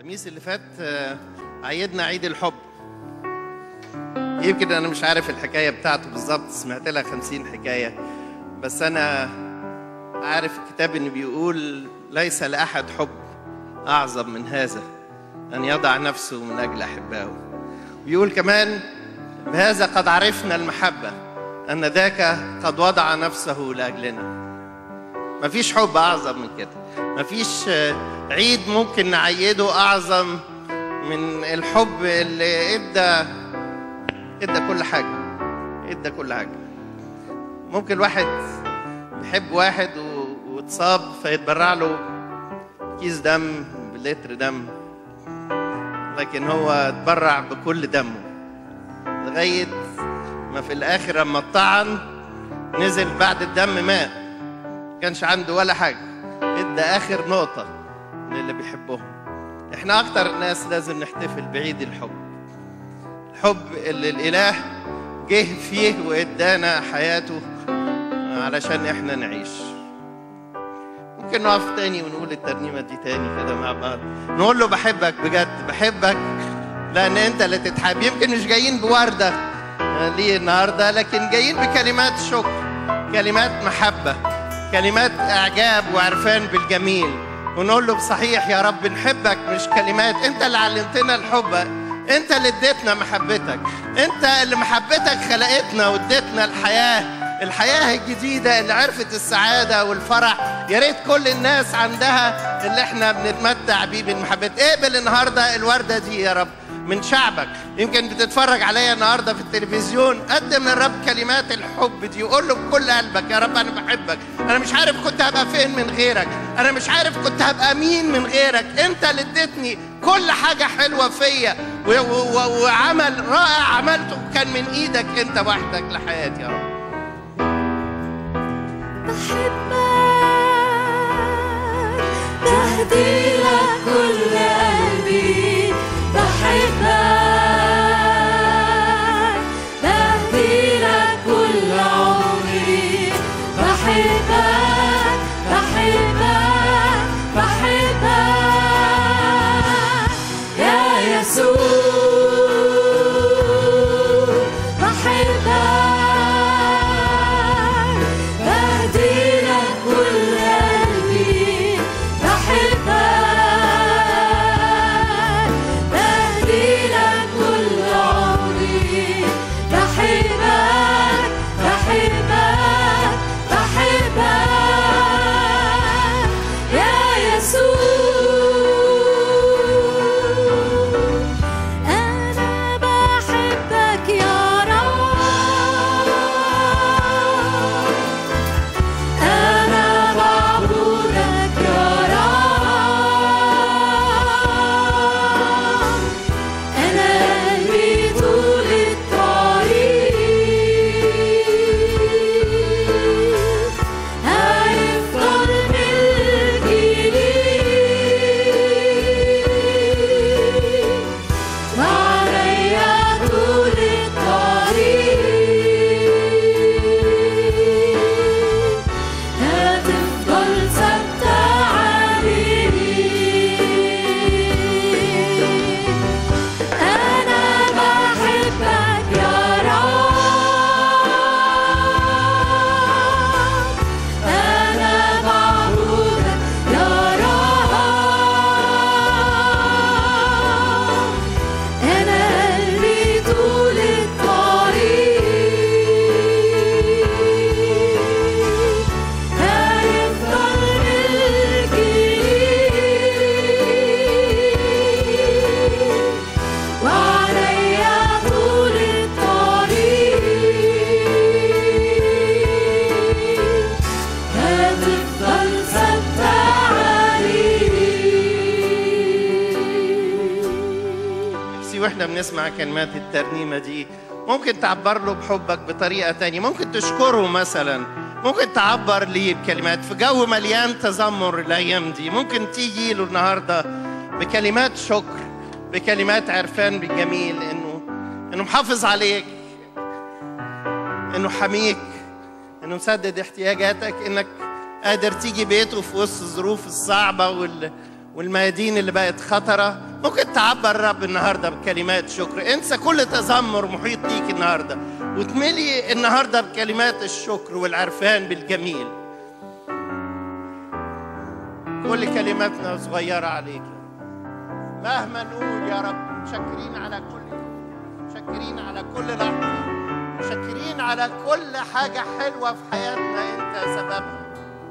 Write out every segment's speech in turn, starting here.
الخميس اللي فات آه، عيدنا عيد الحب يمكن انا مش عارف الحكايه بتاعته بالظبط سمعت لها خمسين حكايه بس انا عارف الكتاب انه بيقول ليس لاحد حب اعظم من هذا ان يضع نفسه من اجل احبائه بيقول كمان بهذا قد عرفنا المحبه ان ذاك قد وضع نفسه لاجلنا مفيش حب اعظم من كده مفيش آه، عيد ممكن نعيده اعظم من الحب اللي ادى ادى كل حاجه ادى كل حاجه ممكن واحد بيحب واحد و- واتصاب فيتبرع له كيس دم بلتر دم لكن هو اتبرع بكل دمه لغايه ما في الاخر لما اتطعن نزل بعد الدم مات كانش عنده ولا حاجه ادى اخر نقطه للي بيحبهم احنا اكتر ناس لازم نحتفل بعيد الحب الحب اللي الاله جه فيه وادانا حياته علشان احنا نعيش ممكن نقف تاني ونقول الترنيمه دي تاني كده مع بعض نقول له بحبك بجد بحبك لان انت اللي تتحب يمكن مش جايين بورده ليه النهارده لكن جايين بكلمات شكر كلمات محبه كلمات اعجاب وعرفان بالجميل ونقول له بصحيح يا رب نحبك مش كلمات انت اللي علمتنا الحب انت اللي اديتنا محبتك انت اللي محبتك خلقتنا واديتنا الحياه الحياه الجديده اللي عرفت السعاده والفرح يا ريت كل الناس عندها اللي احنا بنتمتع بيه من محبتك اقبل النهارده الورده دي يا رب من شعبك يمكن بتتفرج عليا النهارده في التلفزيون قدم للرب كلمات الحب دي وقول له بكل قلبك يا رب انا بحبك انا مش عارف كنت هبقى فين من غيرك انا مش عارف كنت هبقى مين من غيرك انت اللي اديتني كل حاجه حلوه فيا و- و- و- وعمل رائع عملته كان من ايدك انت وحدك لحياتي يا رب بحبك بهدي لك كل قلبي بحبك بهدي لك كل عمري بحبك بحبك بحبك يا يسوع بحبك بهدي لك كل قلبي بحبك بهدي لك كل عمري بحبك بحبك بحبك يا يسوع أنا بحبك يا رب أنا بعبدك يا رب أنا قلبي طول الطريق هيفضل ملكي ليك وعليا طول الطريق هتفضل ثابتة عليك أنا بحبك يا رب أنا بعبدك يا رب أنا قلبي طول الطريق هيفضل ملكي ليك وعليا طول الطريق هتفضل ثابتة عليك نفسي واحنا بنسمع كلمات الترنيمة دي ممكن تعبر له بحبك بطريقة تانية ممكن تشكره مثلا ممكن تعبر ليه بكلمات في جو مليان تذمر الأيام دي ممكن تيجي له النهاردة بكلمات شكر بكلمات عرفان بالجميل إنه إنه محافظ عليك إنه حميك إنه مسدد احتياجاتك إنك قادر تيجي بيته في وسط الظروف الصعبة وال والميادين اللي بقت خطرة ممكن تعبر الرب النهارده بكلمات شكر انسى كل تذمر محيط ليك النهارده وتملي النهارده بكلمات الشكر والعرفان بالجميل كل كلماتنا صغيرة عليك مهما نقول يا رب مشكرين على كل مشكرين على كل لحظة مشكرين على كل حاجة حلوة في حياتنا أنت سببها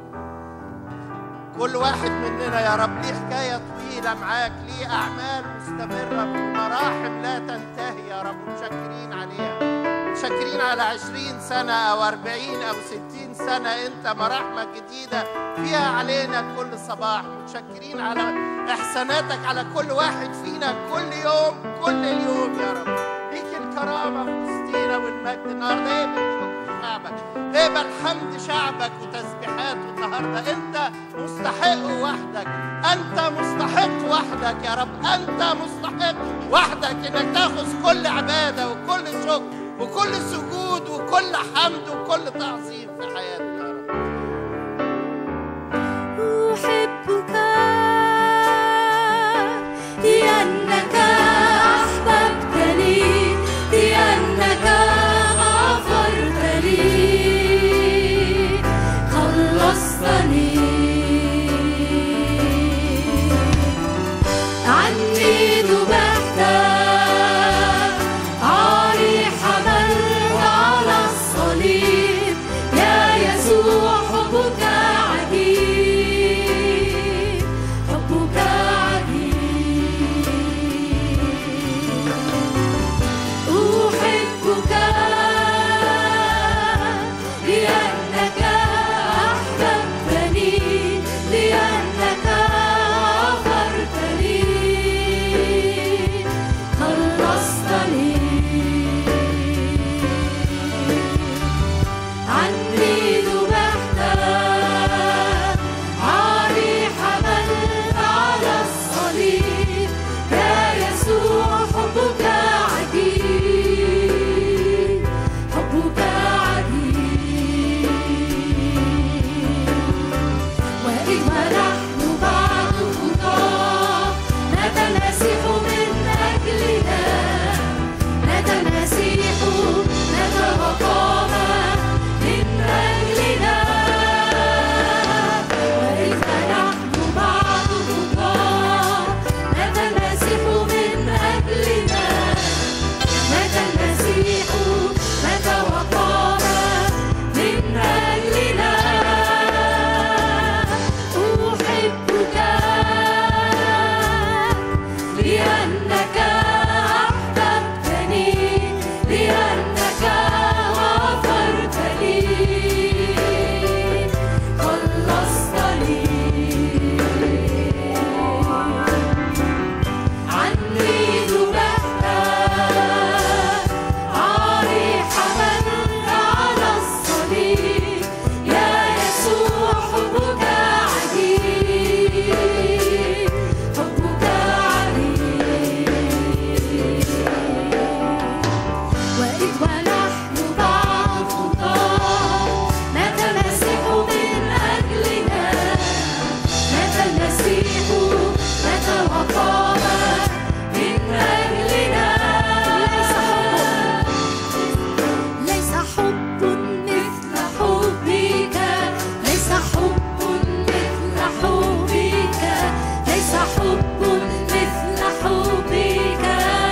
كل واحد مننا يا رب ليه حكاية طويلة معاك ليه أعمال مستمرة بمراحم لا تنتهي يا رب متشكرين عليها متشكرين على عشرين سنة أو أربعين أو ستين سنة أنت مراحمك جديدة فيها علينا كل صباح متشكرين على إحساناتك على كل واحد فينا كل يوم كل اليوم يا رب ليك الكرامة في وسطينا والمجد النهاردة اقبل شكر شعبك اقبل حمد شعبك وتسبيحاته النهاردة أنت مستحق وحدك أنت مستحق وحدك يا رب أنت مستحق وحدك إنك تاخذ كل عبادة وكل شكر وكل سجود وكل حمد وكل تعظيم في حياتنا يا رب أحبك لأنك أحببتني لأنك غفرت لي خلصتني عني ذبحت عاري حملت على الصليب يا يسوع حبك عجيب حبك عجيب أحبك لأنك أحببتني لأنك غفرت لي خلصتني عني ذبحت عاري حملت على الصليب يا يسوع حبك عجيب حبك عجيب وإذ ونحن بعد خطاه نتناسح من أجلنا نتناسح نتوقام من أجلنا وإذ نحن بعد خطاه نتناسح من أجلنا نتناسح نتوقام من أجلنا أحبك لأنك أحببتني لأنك غفرت لي خلصتني عني ذبحت عاري حملت على الصليب يا يسوع حبك عجيب حبك عجيب وإذ ونحن بعد خطاه نتمسح من أجلنا نتنسيح نتوقام من أجلنا ليس حب مثل حبك ليس حب مثل حبك ليس حب مثل حبك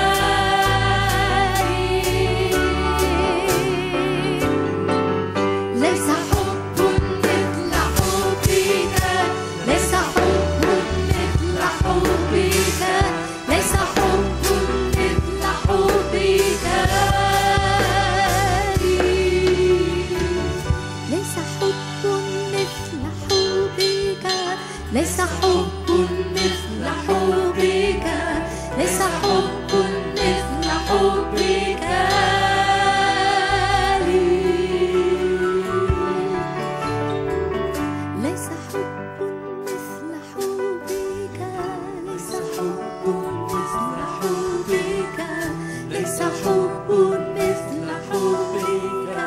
ليس حب مثل حبك ليس حب مثل حبك ليس حب مثل حبك ليس حب مثل حبك ليس حب مثل حبك ليس حب مثل حبك ليس حب مثل حبك ليس حب مثل حبك ليس حب مثل حبك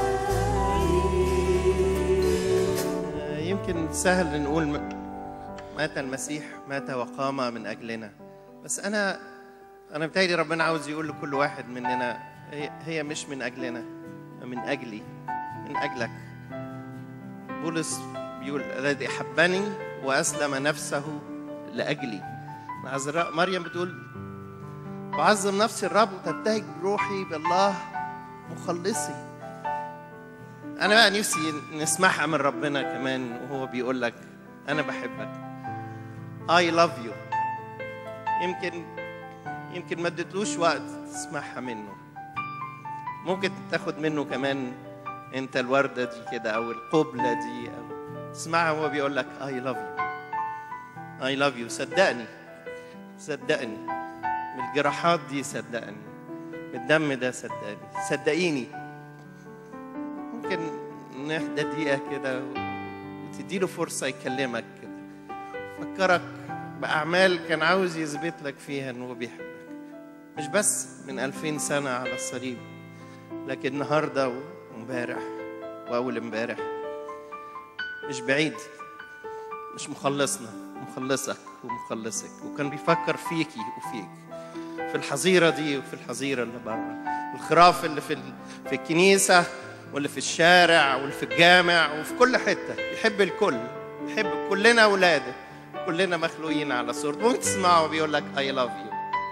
يمكن سهل نقول م- مات المسيح مات وقام من اجلنا بس انا انا بتهيألي ربنا عاوز يقول لكل واحد مننا هي, هي مش من اجلنا من اجلي من اجلك بولس بيقول الذي احبني واسلم نفسه لاجلي عذراء مريم بتقول أعظم نفسي الرب وتبتهج روحي بالله مخلصي أنا بقى نفسي نسمعها من ربنا كمان وهو بيقول لك أنا بحبك I love you يمكن يمكن ما اديتلوش وقت تسمعها منه ممكن تاخد منه كمان انت الوردة دي كده أو القبلة دي أو تسمعها وهو بيقول لك I love you I love you صدقني صدقني من الجراحات دي صدقني من الدم ده صدقني صدقيني ممكن نهدى دقيقة كده وتديله فرصة يكلمك كده فكرك بأعمال كان عاوز يثبت لك فيها إن هو بيحبك مش بس من ألفين سنة على الصليب لكن النهاردة وامبارح وأول امبارح مش بعيد مش مخلصنا مخلصك ومخلصك وكان بيفكر فيكي وفيك في الحظيرة دي وفي الحظيرة اللي بره الخراف اللي في ال- في الكنيسة واللي في الشارع واللي في الجامع وفي كل حتة يحب الكل يحب كلنا أولاده كلنا مخلوقين على صورته ممكن تسمعه بيقول لك I love you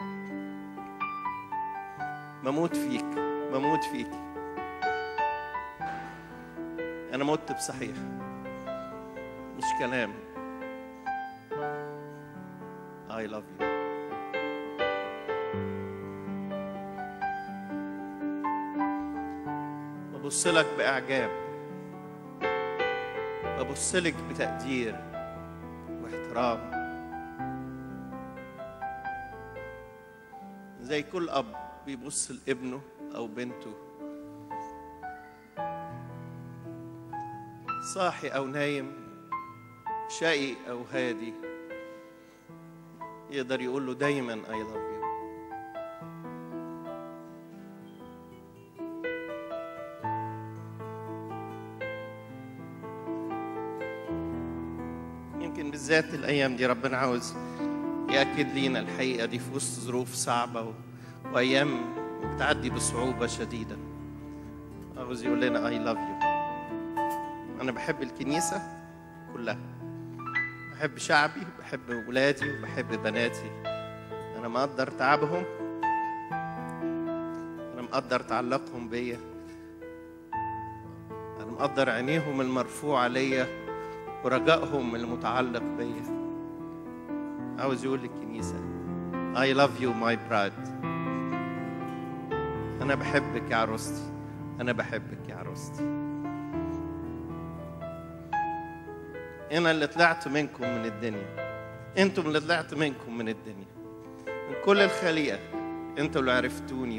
بموت فيك بموت فيك أنا مت بصحيح مش كلام I love you ببص لك بإعجاب ببص لك بتقدير واحترام زي كل أب بيبص لابنه أو بنته صاحي أو نايم شقي أو هادي يقدر يقول له دايما I love you يمكن بالذات الأيام دي ربنا عاوز يأكد لينا الحقيقة دي في وسط ظروف صعبة و... وأيام بتعدي بصعوبة شديدة عاوز يقول لنا I love you أنا بحب الكنيسة كلها بحب شعبي بحب ولادي وبحب بناتي أنا مقدر تعبهم أنا مقدر تعلقهم بيا أنا مقدر عينيهم المرفوعة ليا ورجائهم المتعلق بيا عاوز يقول للكنيسة I love you my bride أنا بحبك يا عروستي أنا بحبك يا عروستي أنا اللي طلعت منكم من الدنيا أنتم اللي طلعت منكم من الدنيا من كل الخليقة أنتم اللي عرفتوني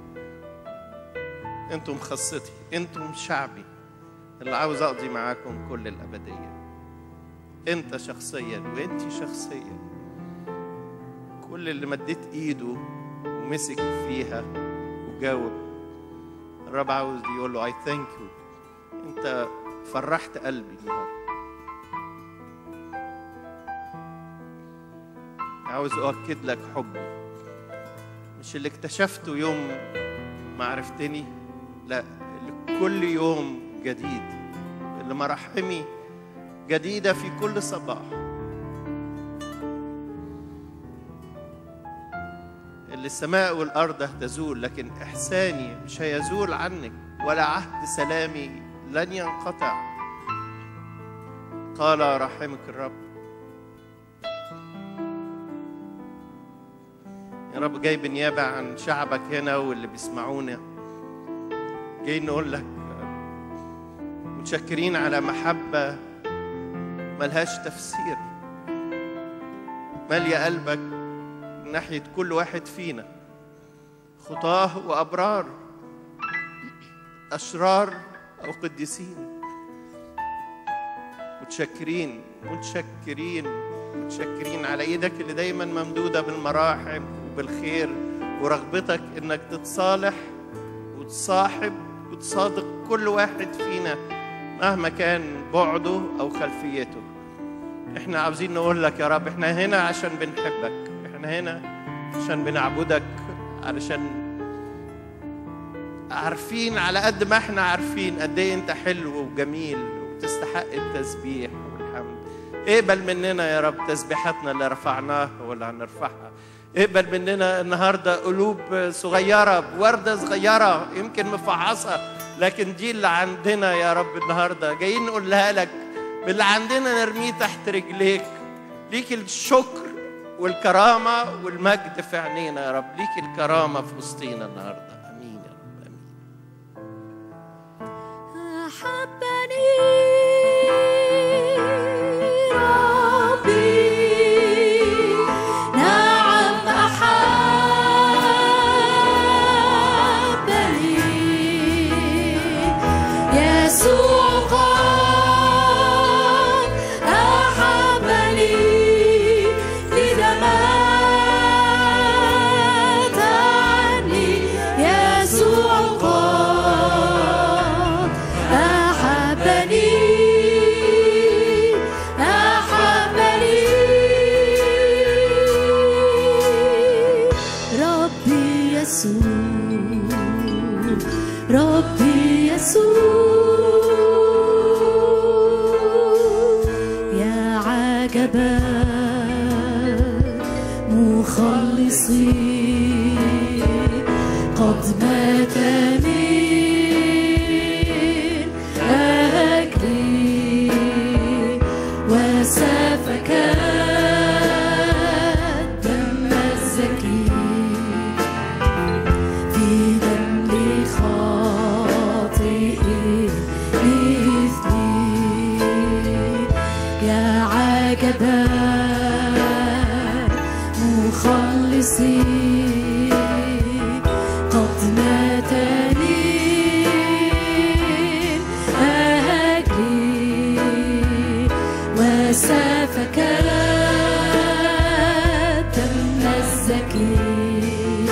أنتم خاصتي أنتم شعبي اللي عاوز أقضي معاكم كل الأبدية أنت شخصيا وأنت شخصيا كل اللي مديت إيده ومسك فيها وجاوب الرب عاوز يقول له I thank you أنت فرحت قلبي النهارده عاوز أؤكد لك حبي مش اللي اكتشفته يوم ما عرفتني لا اللي كل يوم جديد اللي مراحمي جديدة في كل صباح اللي السماء والأرض هتزول لكن إحساني مش هيزول عنك ولا عهد سلامي لن ينقطع قال رحمك الرب يا رب جاي بنيابة عن شعبك هنا واللي بيسمعونا جاي نقول لك متشكرين على محبة ملهاش تفسير مالية قلبك من ناحية كل واحد فينا خطاه وأبرار أشرار أو قديسين متشكرين متشكرين متشكرين على ايدك اللي دايما ممدودة بالمراحم وبالخير ورغبتك انك تتصالح وتصاحب وتصادق كل واحد فينا مهما كان بعده او خلفيته احنا عاوزين نقول لك يا رب احنا هنا عشان بنحبك احنا هنا عشان بنعبدك علشان عارفين على قد ما احنا عارفين قد ايه انت حلو وجميل وتستحق التسبيح والحمد اقبل مننا يا رب تسبيحاتنا اللي رفعناها واللي هنرفعها اقبل مننا النهارده قلوب صغيره بورده صغيره يمكن مفعصه لكن دي اللي عندنا يا رب النهارده جايين نقولها لك باللي عندنا نرميه تحت رجليك ليك الشكر والكرامه والمجد في عينينا يا رب ليك الكرامه في وسطينا النهارده امين يا رب امين أحبني ربي نعم أحبني يسوع قد أحبني لذا مات عني يسوع قد أحبني أحبني ربي يسوع ربي يسوع يا عجبا مخلصي قد مات من أجلي وسفك الدم الزكي في دم خاطئ مثلي يا عجبا مخلصي قد مات لي أجلي وسفك الدم الزكي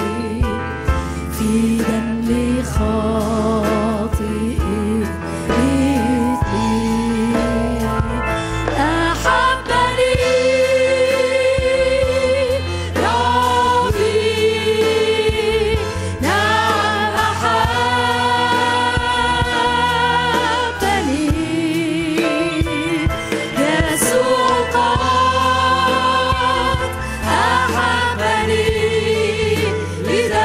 في دم خاطئ مثلي أحبني ربي نعم أحبني يسوع قد أحبني لذا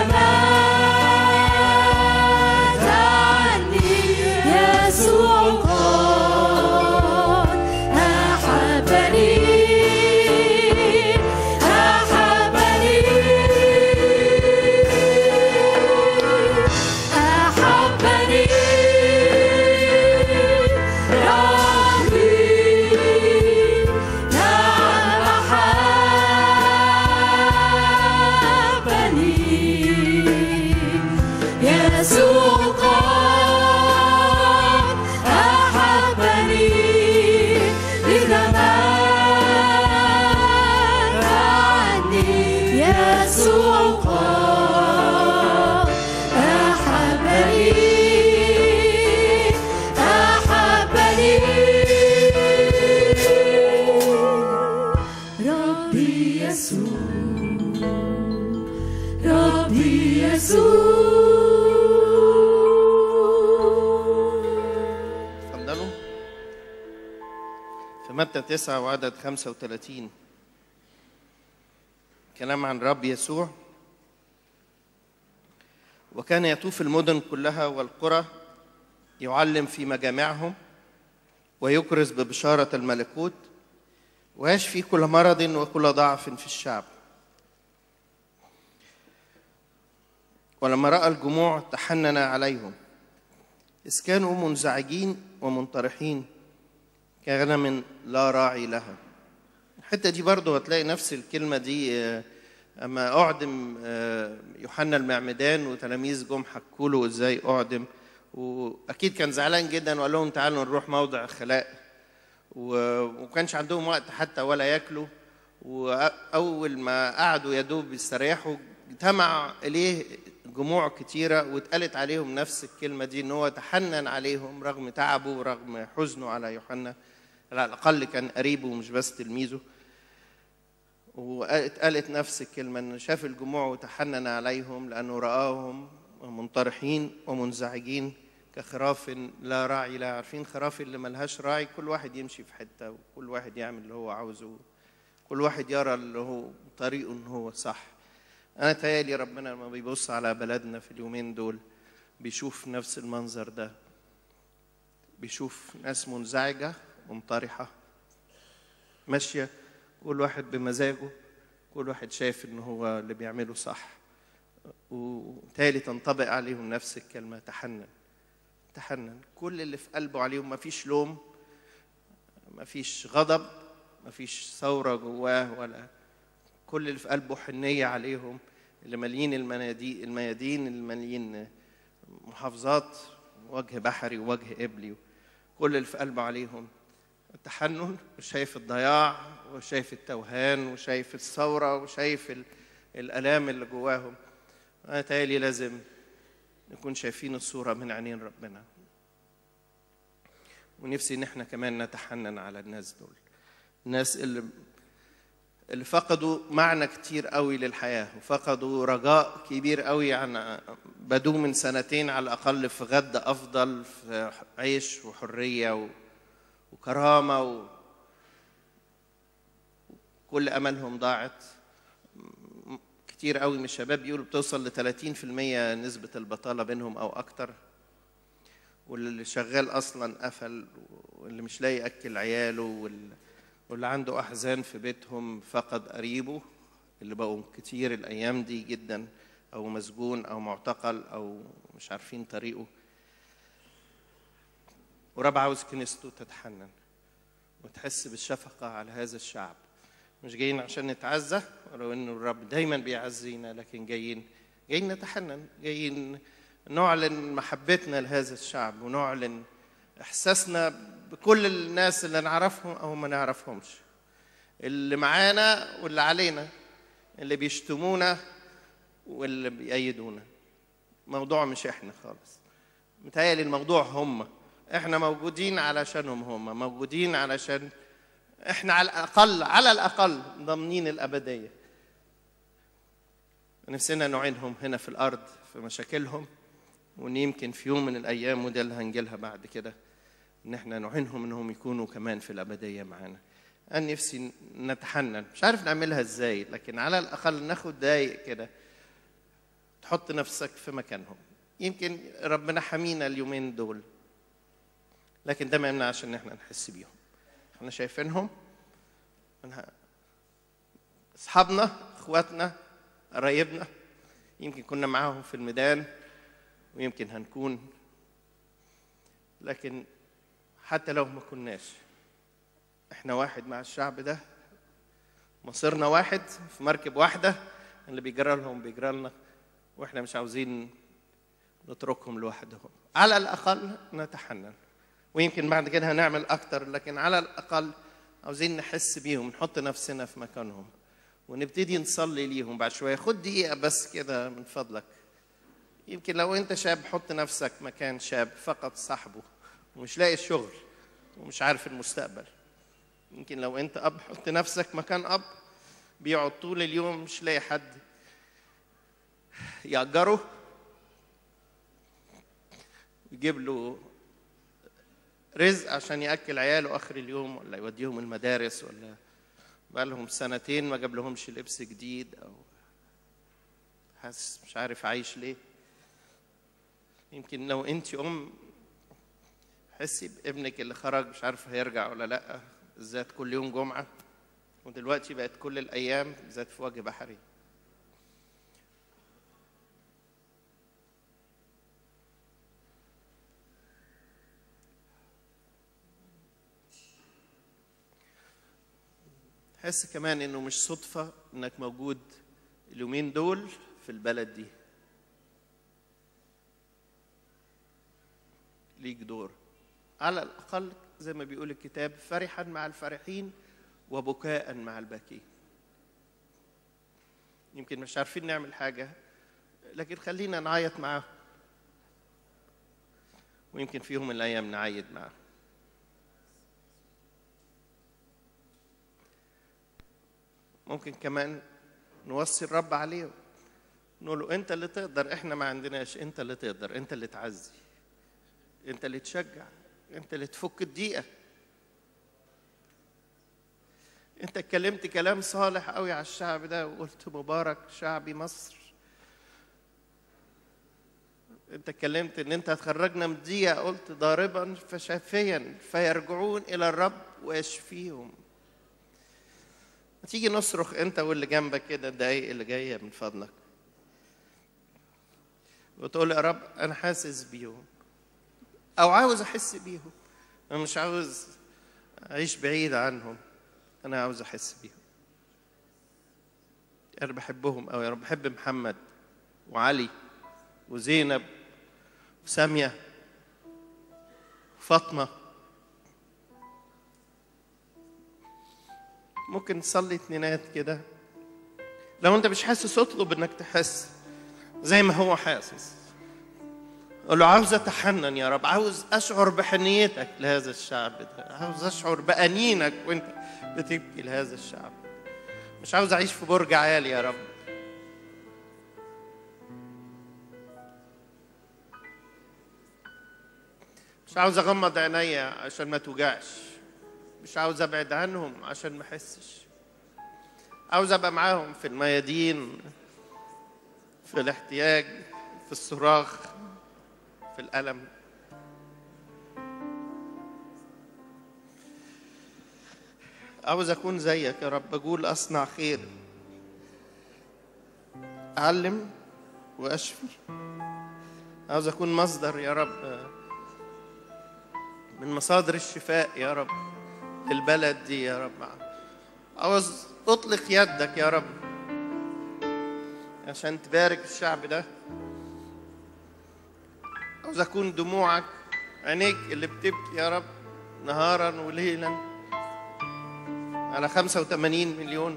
مات عني يسوع قد أحبني أحبني أحبني ربي نعم أحبني يسوع قد أحبني لذا مات عني يسوع قد أحبني أحبني ربي يسوع ربي يسوع اتفضلوا في متى 9 وعدد 35 كلام عن رب يسوع وكان يطوف المدن كلها والقرى يعلم في مجامعهم ويكرز ببشارة الملكوت ويشفي كل مرض وكل ضعف في الشعب ولما رأى الجموع تحنن عليهم إذ كانوا منزعجين ومنطرحين كغنم لا راعي لها الحتة دي برضو هتلاقي نفس الكلمة دي آه، أما أعدم آه، يوحنا المعمدان وتلاميذ جم حكوا له إزاي أعدم وأكيد كان زعلان جدا وقال لهم تعالوا نروح موضع الخلاء و- وكانش عندهم وقت حتى ولا ياكلوا وأول ما قعدوا يا دوب يستريحوا اجتمع إليه جموع كتيرة واتقالت عليهم نفس الكلمة دي إن هو تحنن عليهم رغم تعبه ورغم حزنه على يوحنا على الاقل كان قريبه مش بس تلميذه وقالت نفس الكلمه انه شاف الجموع وتحنن عليهم لانه راهم منطرحين ومنزعجين كخراف لا راعي لا عارفين خراف اللي ملهاش راعي كل واحد يمشي في حته وكل واحد يعمل اللي هو عاوزه كل واحد يرى اللي هو طريقه ان هو صح انا تهيالي ربنا لما بيبص على بلدنا في اليومين دول بيشوف نفس المنظر ده بيشوف ناس منزعجه منطرحه ماشيه كل واحد بمزاجه كل واحد شايف ان هو اللي بيعمله صح وتالي تنطبق عليهم نفس الكلمه تحنن تحنن كل اللي في قلبه عليهم ما فيش لوم ما فيش غضب ما فيش ثورة جواه ولا كل اللي في قلبه حنية عليهم اللي مالين المنادي الميادين اللي مالين محافظات وجه بحري ووجه قبلي كل اللي في قلبه عليهم التحنن وشايف الضياع وشايف التوهان وشايف الثورة وشايف ال- الآلام اللي جواهم أنا تالي لازم نكون شايفين الصورة من عينين ربنا ونفسي ان احنا كمان نتحنن على الناس دول الناس اللي اللي فقدوا معنى كتير قوي للحياة وفقدوا رجاء كبير قوي عن بدوا من سنتين على الأقل في غد أفضل في عيش وحرية و... وكرامة و... كل أملهم ضاعت كتير قوي من الشباب بيقولوا بتوصل ل 30% نسبة البطالة بينهم أو أكتر واللي شغال أصلا قفل واللي مش لاقي يأكل عياله وال... واللي عنده أحزان في بيتهم فقد قريبه اللي بقوا كتير الأيام دي جدا أو مسجون أو معتقل أو مش عارفين طريقه ورب عاوز كنيسته تتحنن وتحس بالشفقة على هذا الشعب مش جايين عشان نتعزى ولو انه الرب دايما بيعزينا لكن جايين جايين نتحنن جايين نعلن محبتنا لهذا الشعب ونعلن احساسنا بكل الناس اللي نعرفهم او ما نعرفهمش اللي معانا واللي علينا اللي بيشتمونا واللي بيأيدونا موضوع مش احنا خالص متهيألي الموضوع هم احنا موجودين علشانهم هم موجودين علشان احنا على الاقل على الاقل ضامنين الابديه نفسنا نعينهم هنا في الارض في مشاكلهم وان يمكن في يوم من الايام وده اللي هنجيلها بعد كده ان احنا نعينهم انهم يكونوا كمان في الابديه معانا انا نفسي نتحنن مش عارف نعملها ازاي لكن على الاقل ناخد دقايق كده تحط نفسك في مكانهم يمكن ربنا حمينا اليومين دول لكن ده ما يمنعش ان احنا نحس بيهم احنا شايفينهم منها اصحابنا اخواتنا قرايبنا يمكن كنا معاهم في الميدان ويمكن هنكون لكن حتى لو ما كناش احنا واحد مع الشعب ده مصيرنا واحد في مركب واحده اللي بيجرى لهم بيجرى لنا واحنا مش عاوزين نتركهم لوحدهم على الاقل نتحنن ويمكن بعد كده هنعمل اكتر لكن على الاقل عاوزين نحس بيهم نحط نفسنا في مكانهم ونبتدي نصلي ليهم بعد شويه خد دقيقه بس كده من فضلك يمكن لو انت شاب حط نفسك مكان شاب فقد صاحبه ومش لاقي الشغل ومش عارف المستقبل يمكن لو انت اب حط نفسك مكان اب بيقعد طول اليوم مش لاقي حد يأجره يجيب له رزق عشان ياكل عياله اخر اليوم ولا يوديهم المدارس ولا بقى لهم سنتين ما جاب لهمش لبس جديد او حاسس مش عارف عايش ليه يمكن لو انت ام حسي بابنك اللي خرج مش عارف هيرجع ولا لا بالذات كل يوم جمعه ودلوقتي بقت كل الايام بالذات في وجه بحري حس كمان انه مش صدفه انك موجود اليومين دول في البلد دي ليك دور على الاقل زي ما بيقول الكتاب فرحا مع الفرحين وبكاء مع الباكين يمكن مش عارفين نعمل حاجه لكن خلينا نعيط معاهم ويمكن في يوم من الايام نعيد معاهم ممكن كمان نوصي الرب عليهم نقول له انت اللي تقدر احنا ما عندناش انت اللي تقدر انت اللي تعزي انت اللي تشجع انت اللي تفك الضيقه انت اتكلمت كلام صالح قوي على الشعب ده وقلت مبارك شعبي مصر انت اتكلمت ان انت هتخرجنا من الضيقه قلت ضاربا فشافيا فيرجعون الى الرب ويشفيهم ما تيجي نصرخ انت واللي جنبك كده الدقايق اللي جايه من فضلك وتقول يا رب انا حاسس بيهم او عاوز احس بيهم انا مش عاوز اعيش بعيد عنهم انا عاوز احس بيهم انا بحبهم قوي انا بحب محمد وعلي وزينب وساميه وفاطمه ممكن تصلي اتنينات كده لو انت مش حاسس اطلب انك تحس زي ما هو حاسس قول له عاوز اتحنن يا رب عاوز اشعر بحنيتك لهذا الشعب ده عاوز اشعر بانينك وانت بتبكي لهذا الشعب مش عاوز اعيش في برج عالي يا رب مش عاوز اغمض عينيا عشان ما توجعش مش عاوز ابعد عنهم عشان ما احسش عاوز ابقى معاهم في الميادين في الاحتياج في الصراخ في الالم عاوز اكون زيك يا رب اقول اصنع خير اعلم واشفي عاوز اكون مصدر يا رب من مصادر الشفاء يا رب للبلد دي يا رب عاوز اطلق يدك يا رب عشان تبارك الشعب ده عاوز اكون دموعك عينيك اللي بتبكي يا رب نهارا وليلا على 85 مليون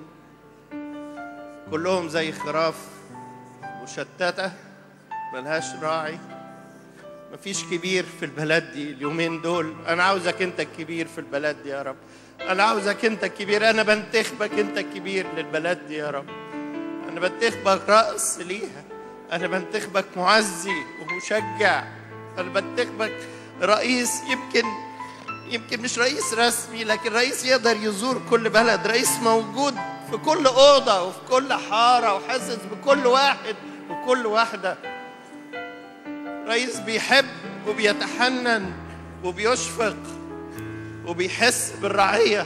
كلهم زي خراف مشتتة ملهاش راعي مفيش كبير في البلد دي اليومين دول انا عاوزك انت الكبير في البلد دي يا رب انا عاوزك انت الكبير انا بنتخبك انت الكبير للبلد دي يا رب انا بنتخبك راس ليها انا بنتخبك معزي ومشجع انا بنتخبك رئيس يمكن يمكن مش رئيس رسمي لكن رئيس يقدر يزور كل بلد رئيس موجود في كل اوضه وفي كل حاره وحاسس بكل واحد وكل واحده رئيس بيحب وبيتحنن وبيشفق وبيحس بالرعية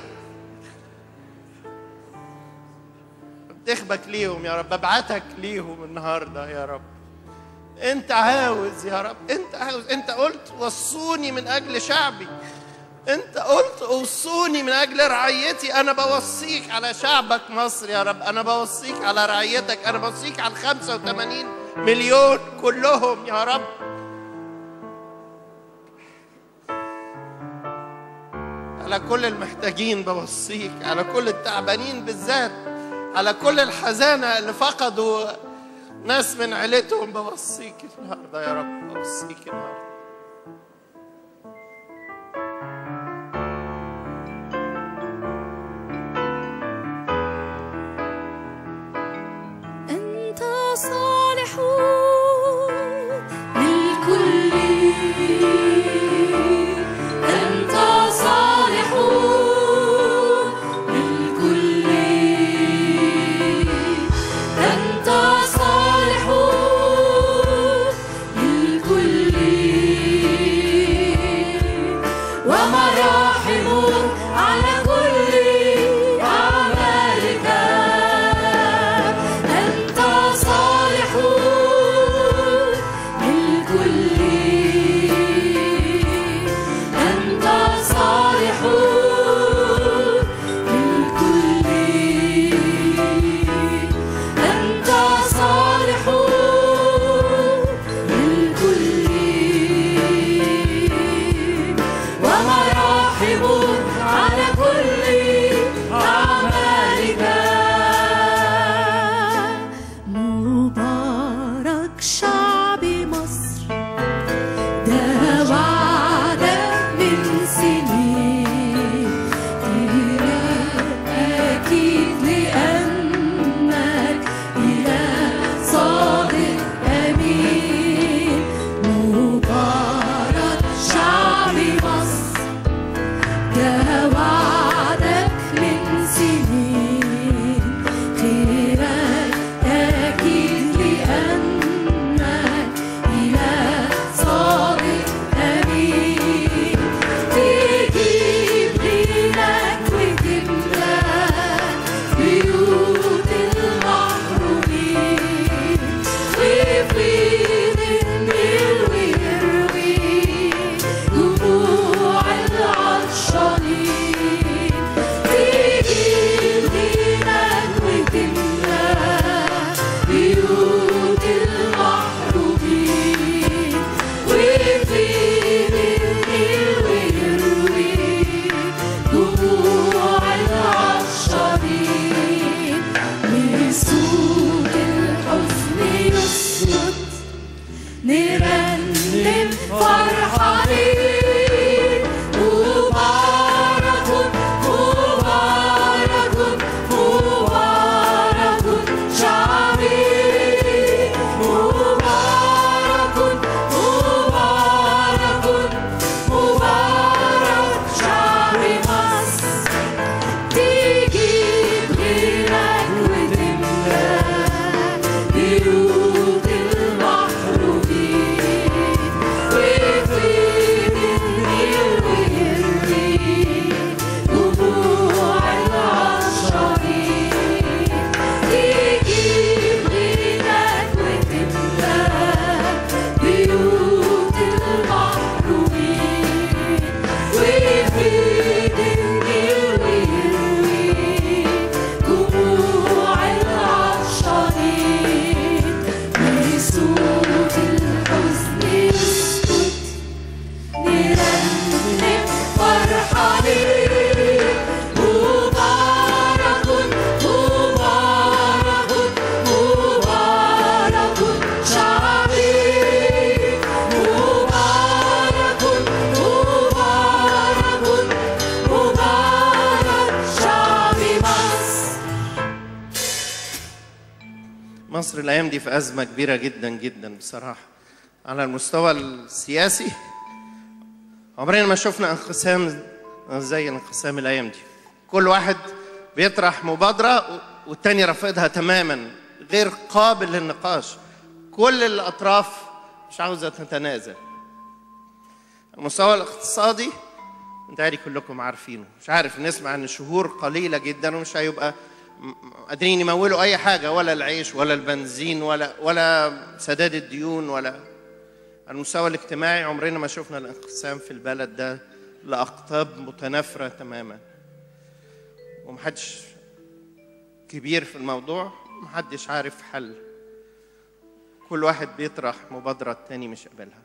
بتخبك ليهم يا رب ببعتك ليهم النهاردة يا رب انت عاوز يا رب انت عاوز انت قلت وصوني من اجل شعبي انت قلت اوصوني من اجل رعيتي انا بوصيك على شعبك مصر يا رب انا بوصيك على رعيتك انا بوصيك على 85 مليون كلهم يا رب على كل المحتاجين بوصيك على كل التعبانين بالذات على كل الحزانة اللي فقدوا ناس من عيلتهم بوصيك النهارده يا رب بوصيك النهارده أنت صالح للكل أنت صالح للكل أنت صالح للكل فرحانين مبارك مبارك مبارك شعبي مبارك مبارك مبارك شعب مصر تيجي بغيرك وتملى بيوت المحرومين ويفيد النيل ويروي دموع العطشانين تيجي بغيرك وتملى بيوت المحرومين ويفيد النيل ويروي دموع العطشانين بصوت الحزن يسكت نرنم فرحانين مبارك مبارك مبارك شعبي مبارك مبارك مبارك شعب مصر مصر الايام دي في ازمه كبيره جدا جدا بصراحه على المستوى السياسي عمرنا ما شفنا انقسام زي الانقسام الايام دي كل واحد بيطرح مبادره والتاني رافضها تماما غير قابل للنقاش كل الاطراف مش عاوزه تتنازل المستوى الاقتصادي متهيألي كلكم عارفينه مش عارف نسمع ان شهور قليله جدا ومش هيبقى م- قادرين يمولوا اي حاجه ولا العيش ولا البنزين ولا ولا سداد الديون ولا على المستوى الاجتماعي عمرنا ما شفنا الانقسام في البلد ده لاقطاب متنافره تماما ومحدش كبير في الموضوع محدش عارف حل كل واحد بيطرح مبادره التاني مش قابلها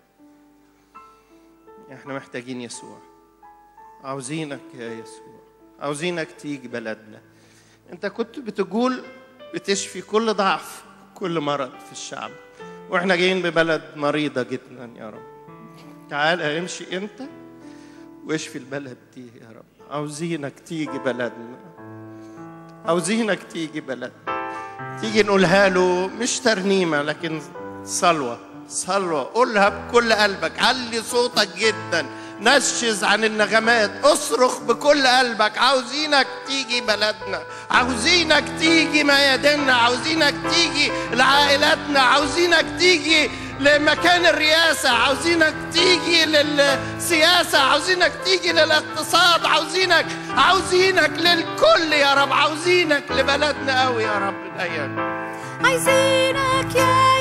احنا محتاجين يسوع عاوزينك يا يسوع عاوزينك تيجي بلدنا انت كنت بتقول بتشفي كل ضعف كل مرض في الشعب واحنا جايين ببلد مريضة جدا يا رب تعال امشي انت واشفي البلد دي يا رب عاوزينك تيجي بلدنا عاوزينك تيجي بلدنا تيجي نقولها له مش ترنيمة لكن صلوة صلوة قولها بكل قلبك علي صوتك جدا نشز عن النغمات اصرخ بكل قلبك عاوزينك تيجي بلدنا عاوزينك تيجي مياديننا عاوزينك تيجي لعائلاتنا عاوزينك تيجي لمكان الرئاسة عاوزينك تيجي للسياسة عاوزينك تيجي للاقتصاد عاوزينك عاوزينك للكل يا رب عاوزينك لبلدنا قوي يا رب الأيام عايزينك يا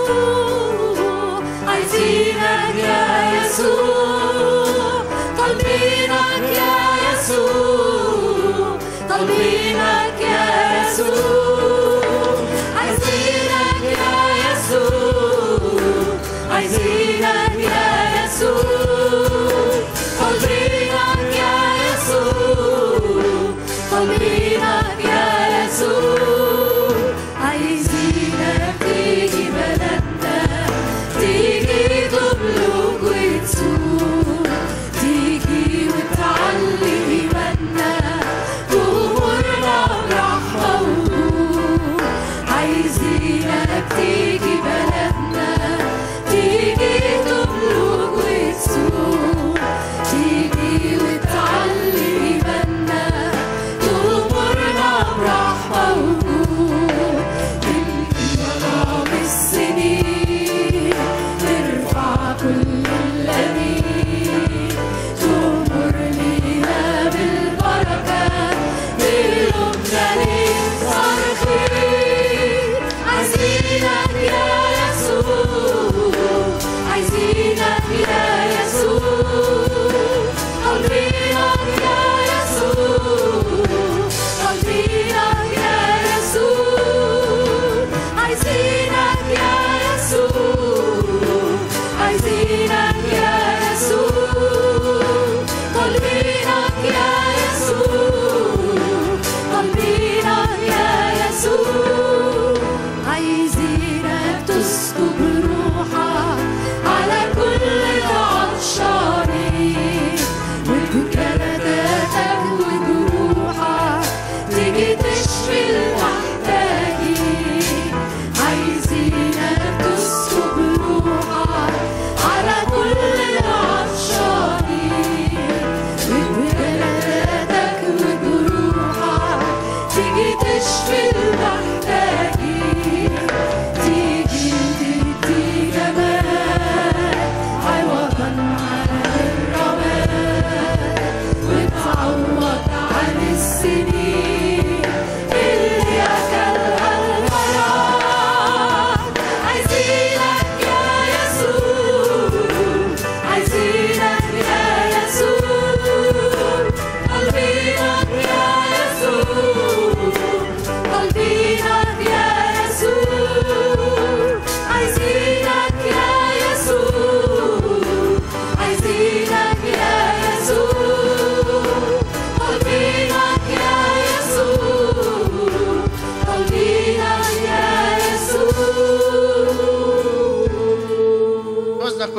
يسوع عايزينك يا يسوع طالبينك يا يسوع طالبينك يا يسوع عايزينك يا يسوع عايزينك يا يسوع طالبينك يا يسوع طالبينك يا يسوع عايزينك تيجي بلدنا تيجي تملك وتسوق تيجي وتعلي إيماننا تغمرنا برحمة ونور عايزينك تيجي بلدنا تيجي تملك وتسوق تيجي وتعلي إيماننا تغمرنا برحمة ونور بالإيمان بالسنين ترفع كل الأمين تغمر لينا بالبركة بلغنا للصارخين عايزينك يا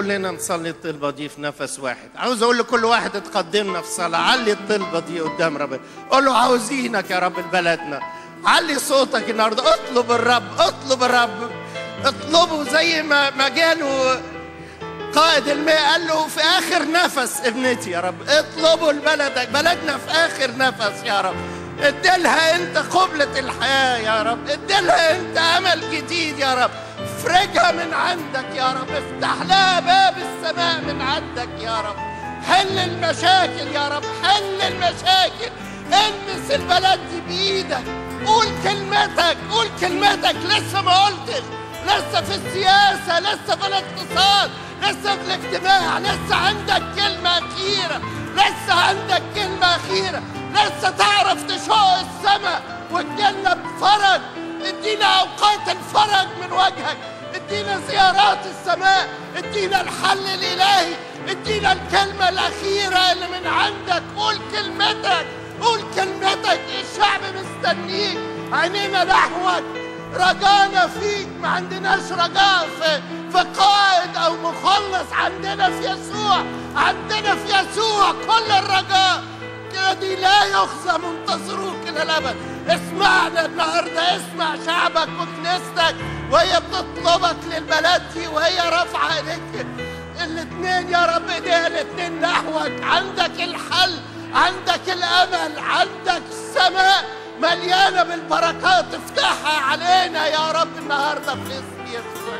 كلنا نصلي الطلبة دي في نفس واحد عاوز أقول لكل واحد اتقدمنا في صلاة علي الطلبة دي قدام ربنا قول له عاوزينك يا رب لبلدنا علي صوتك النهاردة اطلب الرب اطلب الرب اطلبه زي ما ما جاله قائد الماء قال له في اخر نفس ابنتي يا رب اطلبوا لبلدك بلدنا في اخر نفس يا رب اديلها انت قبلة الحياة يا رب اديلها انت امل جديد يا رب افرجها من عندك يا رب افتح لها باب السماء من عندك يا رب حل المشاكل يا رب حل المشاكل المس البلد دي بايدك قول كلمتك قول كلمتك لسه ما قلتش لسه في السياسة لسه في الاقتصاد لسه في الاجتماع لسه عندك كلمة أخيرة لسه عندك كلمة أخيرة لسه تعرف تشق السماء وتجنب فرج ادينا أوقات الفرج من وجهك ادينا زيارات السماء ادينا الحل الإلهي ادينا الكلمة الأخيرة اللي من عندك قول كلمتك قول كلمتك الشعب مستنيك عينينا نحوك رجانا فيك ما عندناش رجاء في في قائد او مخلص عندنا في يسوع عندنا في يسوع كل الرجاء الذي لا يخزى منتصروك الى الابد اسمعنا النهارده اسمع شعبك وكنيستك وهي بتطلبك للبلد دي وهي رافعه ايديك الاثنين يا رب ايديها الاثنين نحوك عندك الحل عندك الامل عندك السماء مليانه بالبركات افتحها علينا يا رب النهارده في اسم يسوع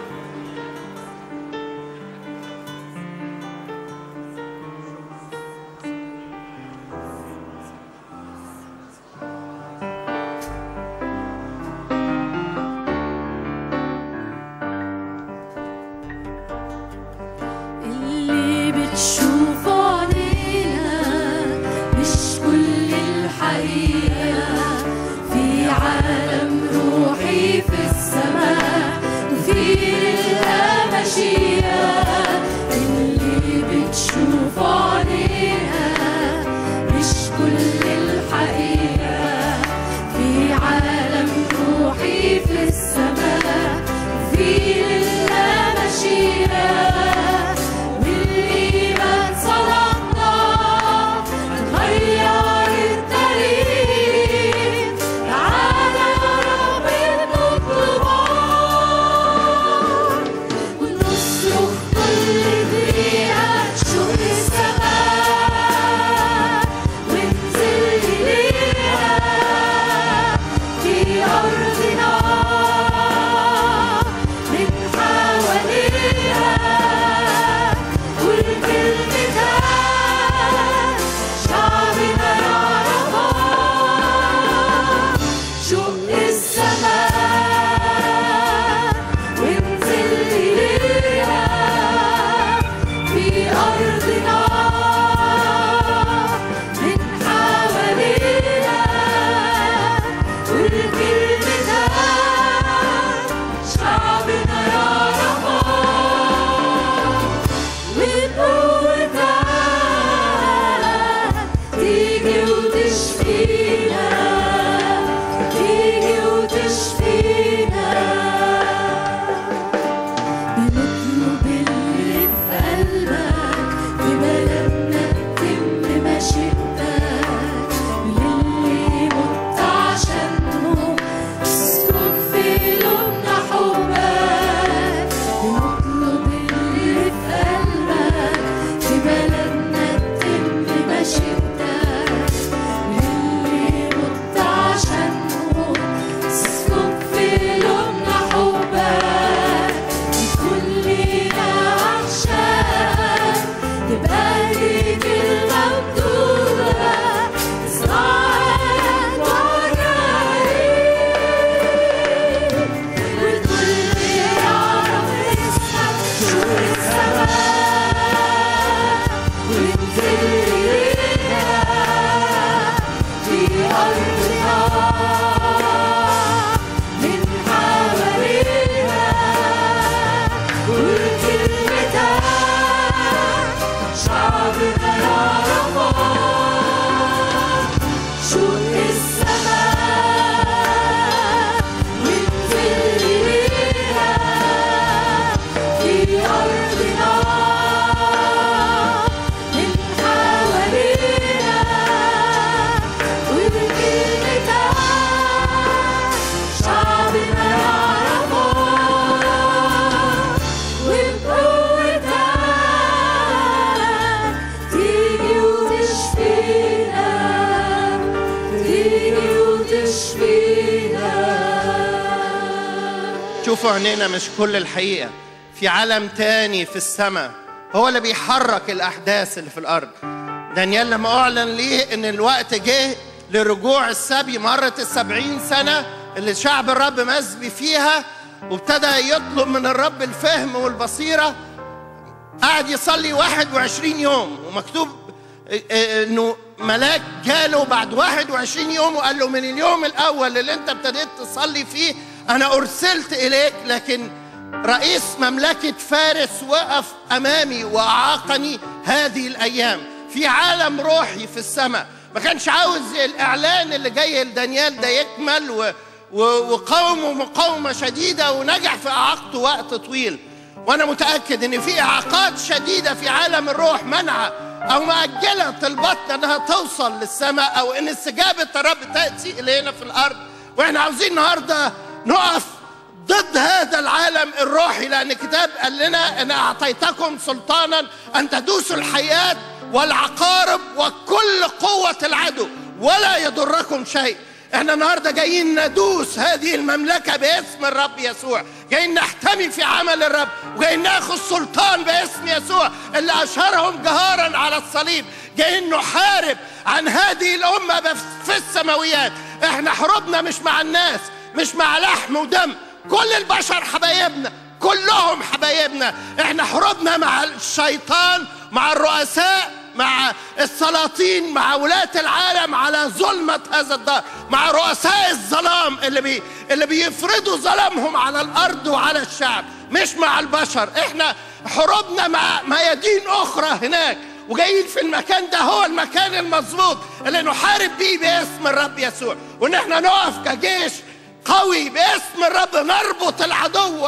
اللي بتشوفه علينا مش كل الحقيقة في عالم روحي في السماء وفي لله مشيئة اللي بتشوفه علينا مش كل الحقيقة في عالم روحي في السماء في لله مشيئة بالإيمان صدقنا نغير التاريخ تعالى يا رب نطلبك ونصرخ كل دقيقة شوق السماء وانزل إليها في أرضنا من حواليها قول كلمتك شعبنا يعرفها شق السماء وانزل إليها في أرضنا من حوالينا قول كلمتك شعبنا يعرفها وبقوتك تيجي وتشفينا تيجي وتشفينا بنطلب اللي في قلبك في بلدنا تتم مشيئتك للي مت عشانهم اسكن في قلوبنا حبك بنطلب اللي في قلبك في بلدنا تتم مشيئتك للي مت عشانهم اسكن في قلوبنا حبك كلنا عشان تبقى ليك الممدودة إسرائيل وعجائب شوفوا عينينا مش كل الحقيقة في عالم تاني في السماء هو اللي بيحرك الأحداث اللي في الأرض دانيال لما أعلن ليه إن الوقت جه لرجوع السبي مرت السبعين سنة اللي شعب الرب مسبي فيها وابتدى يطلب من الرب الفهم والبصيرة قعد يصلي 21 يوم ومكتوب انه ملاك جاله بعد 21 يوم وقال له من اليوم الاول اللي انت ابتديت تصلي فيه انا ارسلت اليك لكن رئيس مملكه فارس وقف امامي واعاقني هذه الايام في عالم روحي في السماء ما كانش عاوز الاعلان اللي جاي لدانيال ده يكمل و وقاوموا مقاومه شديده ونجح في اعاقته وقت طويل وانا متاكد ان في اعاقات شديده في عالم الروح منعه او مأجله طلباتنا انها توصل للسماء او ان استجابه الرب تاتي الينا في الارض واحنا عاوزين النهارده نقف ضد هذا العالم الروحي لان الكتاب قال لنا ان اعطيتكم سلطانا ان تدوسوا الحياه والعقارب وكل قوه العدو ولا يضركم شيء احنا النهارده جايين ندوس هذه المملكه باسم الرب يسوع جايين نحتمي في عمل الرب وجايين ناخذ سلطان باسم يسوع اللي اشهرهم جهارا على الصليب جايين نحارب عن هذه الامه في السماويات احنا حروبنا مش مع الناس مش مع لحم ودم كل البشر حبايبنا كلهم حبايبنا احنا حروبنا مع الشيطان مع الرؤساء مع السلاطين مع ولاة العالم على ظلمة هذا الدار مع رؤساء الظلام اللي بي اللي بيفرضوا ظلامهم على الأرض وعلى الشعب مش مع البشر احنا حروبنا مع ميادين أخرى هناك وجايين في المكان ده هو المكان المظبوط اللي نحارب بيه باسم الرب يسوع وان احنا نقف كجيش قوي باسم الرب نربط العدو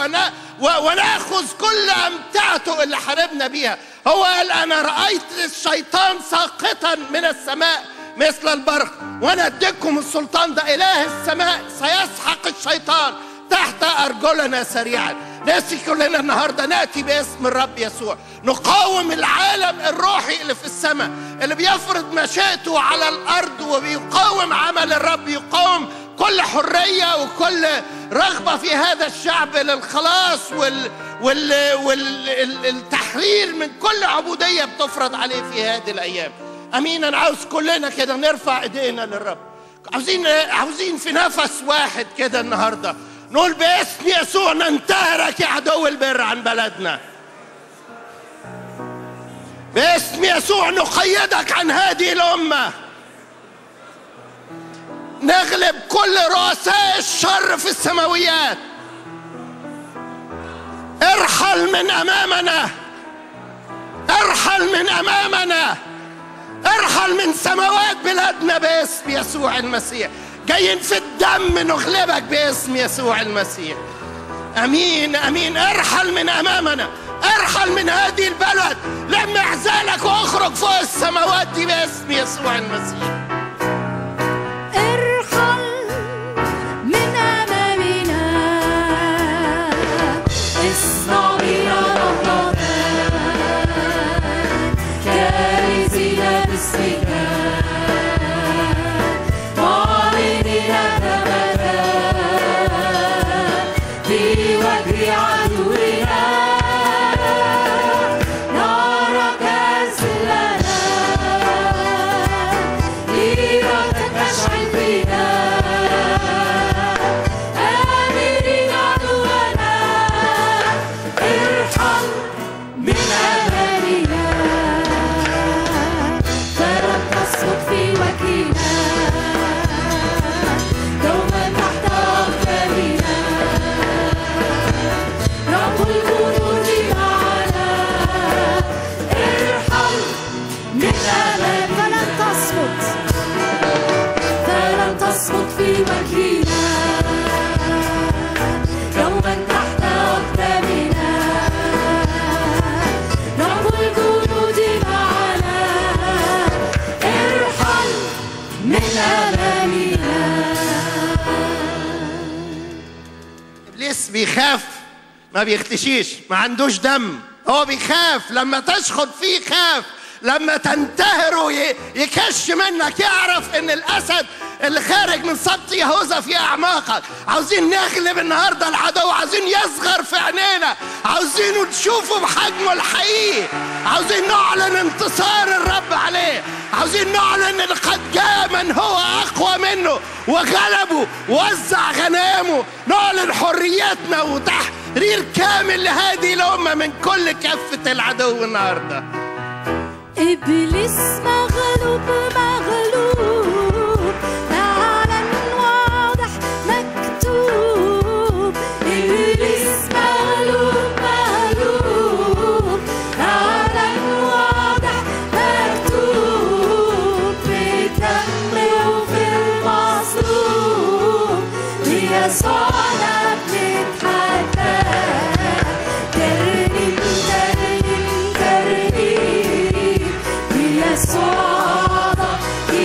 وناخذ كل امتعته اللي حاربنا بيها هو قال انا رايت الشيطان ساقطا من السماء مثل البرق وانا اديكم السلطان ده اله السماء سيسحق الشيطان تحت ارجلنا سريعا ناسي كلنا النهارده ناتي باسم الرب يسوع نقاوم العالم الروحي اللي في السماء اللي بيفرض مشيئته على الارض وبيقاوم عمل الرب يقاوم كل حريه وكل رغبه في هذا الشعب للخلاص وال وال والتحرير من كل عبوديه بتفرض عليه في هذه الايام امين انا عاوز كلنا كده نرفع ايدينا للرب عاوزين عاوزين في نفس واحد كده النهارده نقول باسم يسوع ننتهرك يا عدو البر عن بلدنا باسم يسوع نقيدك عن هذه الامه نغلب كل رؤساء الشر في السماويات ارحل من امامنا ارحل من امامنا ارحل من سماوات بلادنا باسم يسوع المسيح جايين في الدم نغلبك باسم يسوع المسيح امين امين ارحل من امامنا ارحل من هذه البلد لم اعزالك واخرج فوق السماوات دي باسم يسوع المسيح ارحل من أمامنا اسمع بنا نهضة كارزين باسمك معلنين ثمنا في وجه عدونا نارك أسلنا إيرادك أشعل فينا آمرين عدونا ارحل من أمامنا فلن تسقط في وجهنا دوما تحت أقدامنا رب الجنود معنا ارحل من أمامنا فلن تسقط فلن تسقط في وجهنا يوما تحت أقدامنا رب الجنود معنا ارحل من أمامنا ابليس بيخاف ما بيختشيش ما عندوش دم هو بيخاف لما تشخط فيه خاف لما تنتهره ي- يكش منك يعرف ان الاسد اللي خارج من سبط يهوذا في اعماقك عاوزين نغلب النهارده العدو عاوزين عاوزين يصغر في عينينا عاوزينه نشوفه بحجمه الحقيقي عاوزين نعلن انتصار الرب عليه عاوزين نعلن ان قد جاء من هو اقوى منه وغلبه ووزع غنامه نعلن حريتنا وتحرير كامل لهذه الامه من كل كفه العدو النهارده إبليس مغلوب مغلوب معلن واضح مكتوب إبليس مغلوب مغلوب معلن واضح مكتوب بدم وفي المصلوب بيسوعنا بنتحدى ترنيم ترنيم ترنيم بيسوعنا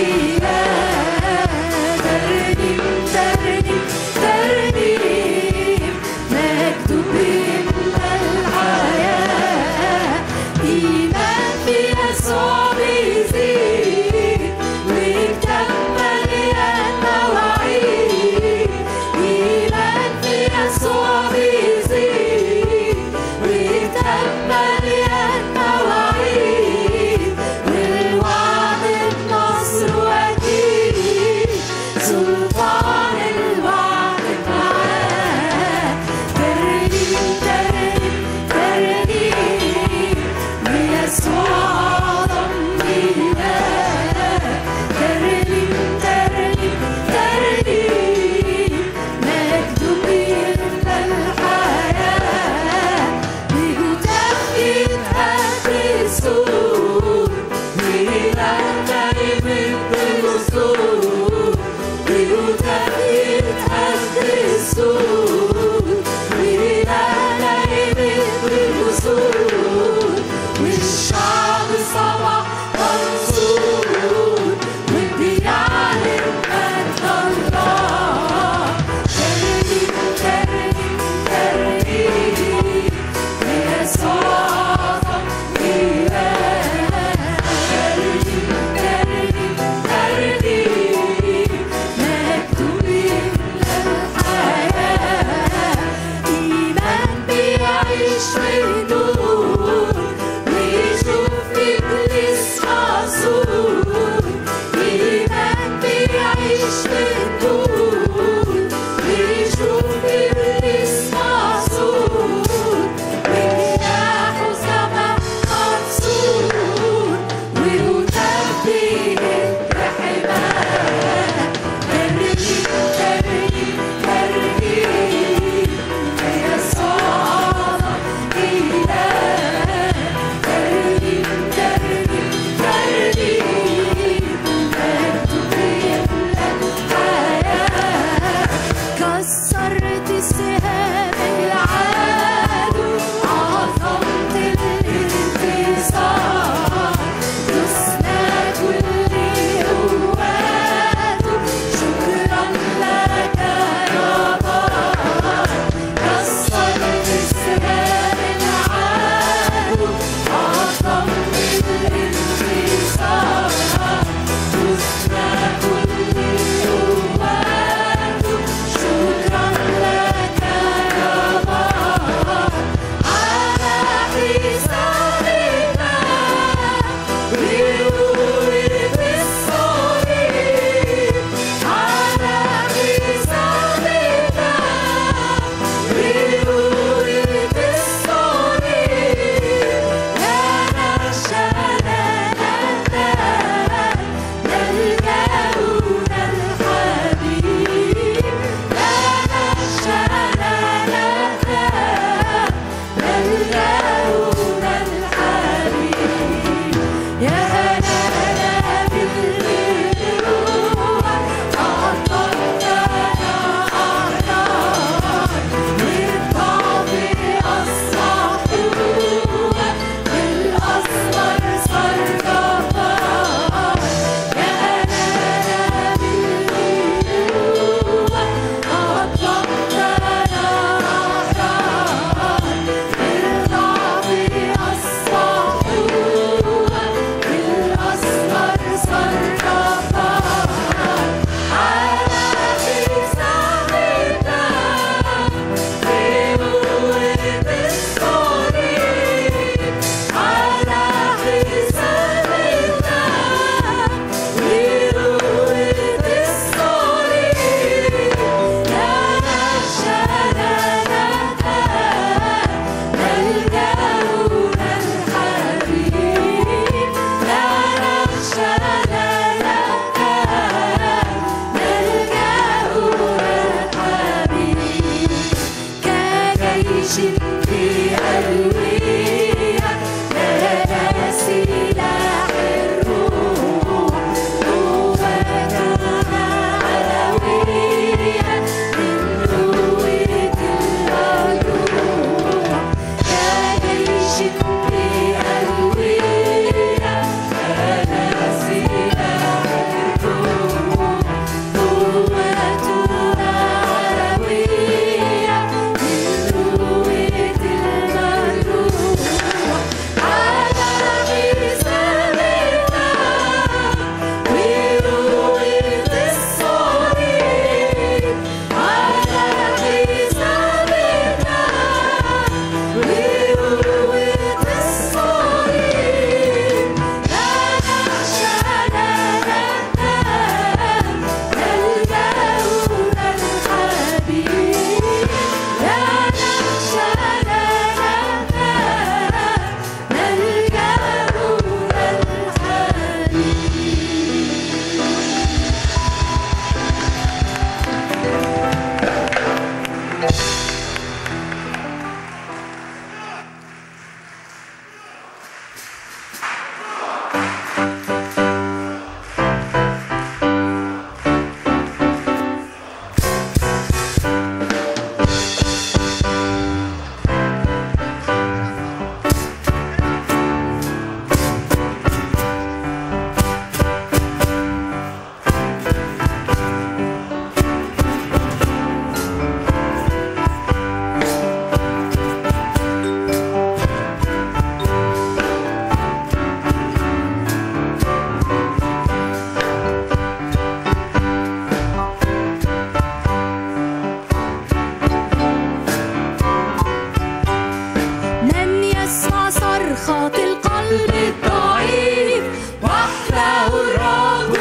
في ألوية لنا سلاح الروح قوتنا علوية من قوة الروح كجيش في ألوية لنا سلاح الروح قوتنا علوية من قوة المجروح على حسابنا بقوة الصليب على حسابنا بقوة الصليب لا نخشى لا نهتم نلجأنا الحبيب لا نخشى لا نهتم نلجأنا الحبيب من يسمع صرخة القلب الضعيف وحده الرب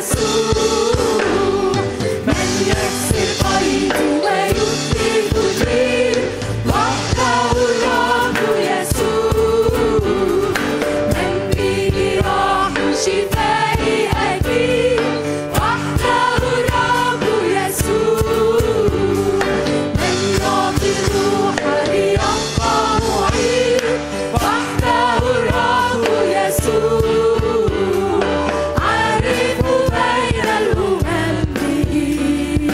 يسوع من يكسر قيد ويطلق الليل وحده الرب يسوع من به راح شفائي أكيد وحده الرب يسوع من يعطي الروح ليبقى معين وحده الرب يسوع عارف بين الأمم به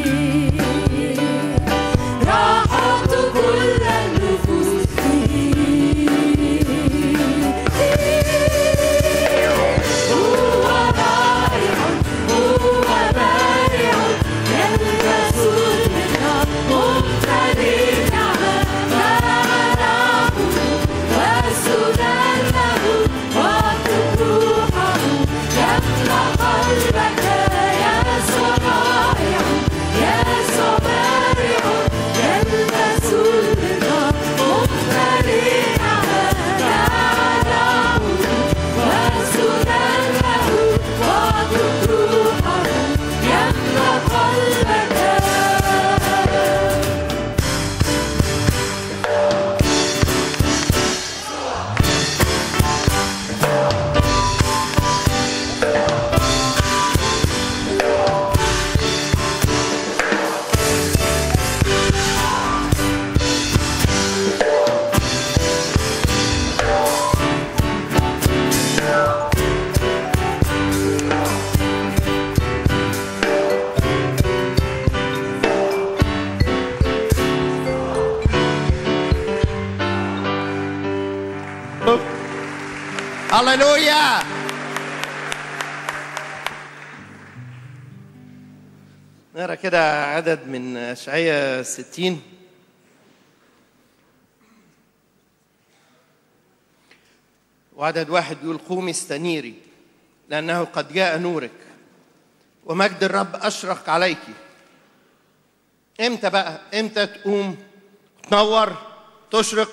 راحة كل النفوس هو رائع هو بارع يلبس المنى ممتلئ نعمة معه وسنن له واطلب روحه يملأ قلبك يا صنائع يا صبارع يلبس المنى ممتلئ نعمة معه وسنن له واطلب روحه يملأ قلبك هللويا نرى كده عدد من اشعياء 60 وعدد واحد بيقول قومي استنيري لأنه قد جاء نورك ومجد الرب أشرق عليك امتى بقى امتى تقوم تنور تشرق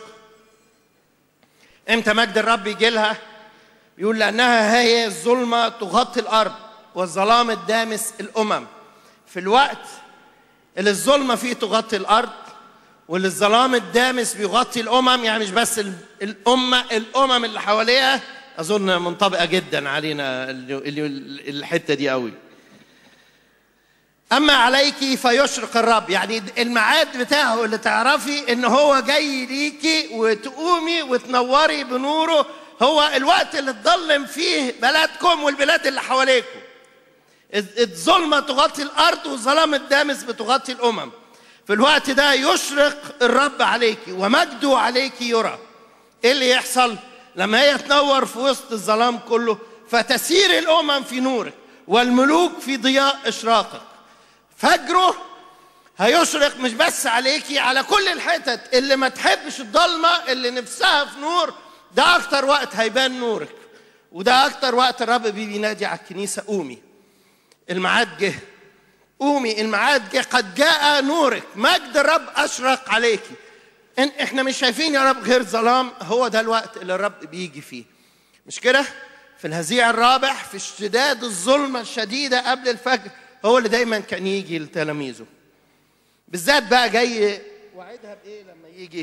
امتى مجد الرب يجي لها يقول لانها هي الظلمه تغطي الارض والظلام الدامس الامم في الوقت اللي الظلمه فيه تغطي الارض واللي الظلام الدامس بيغطي الامم يعني مش بس ال- الامه الامم اللي حواليها اظن منطبقه جدا علينا ال- ال- الحته دي قوي اما عليك فيشرق الرب يعني الميعاد بتاعه اللي تعرفي ان هو جاي ليكي وتقومي وتنوري بنوره هو الوقت اللي تضلم فيه بلدكم والبلاد اللي حواليكم الظلمه تغطي الارض والظلام الدامس بتغطي الامم في الوقت ده يشرق الرب عليك ومجده عليك يرى ايه اللي يحصل لما هي تنور في وسط الظلام كله فتسير الامم في نورك والملوك في ضياء اشراقك فجره هيشرق مش بس عليكي على كل الحتت اللي ما تحبش الضلمه اللي نفسها في نور ده اكتر وقت هيبان نورك وده اكتر وقت الرب بينادي على الكنيسه قومي الميعاد جه قومي الميعاد جه قد جاء نورك مجد الرب اشرق عليكي إن احنا مش شايفين يا رب غير ظلام هو ده الوقت اللي الرب بيجي فيه مش كده في الهزيع الرابع في اشتداد الظلمة الشديدة قبل الفجر هو اللي دايما كان يجي لتلاميذه بالذات بقى جاي وعدها بايه لما يجي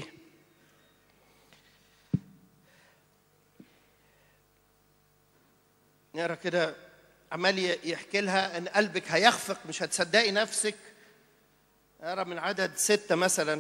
نقرا كده عمال يحكي لها ان قلبك هيخفق مش هتصدقي نفسك اقرا من عدد ستة مثلا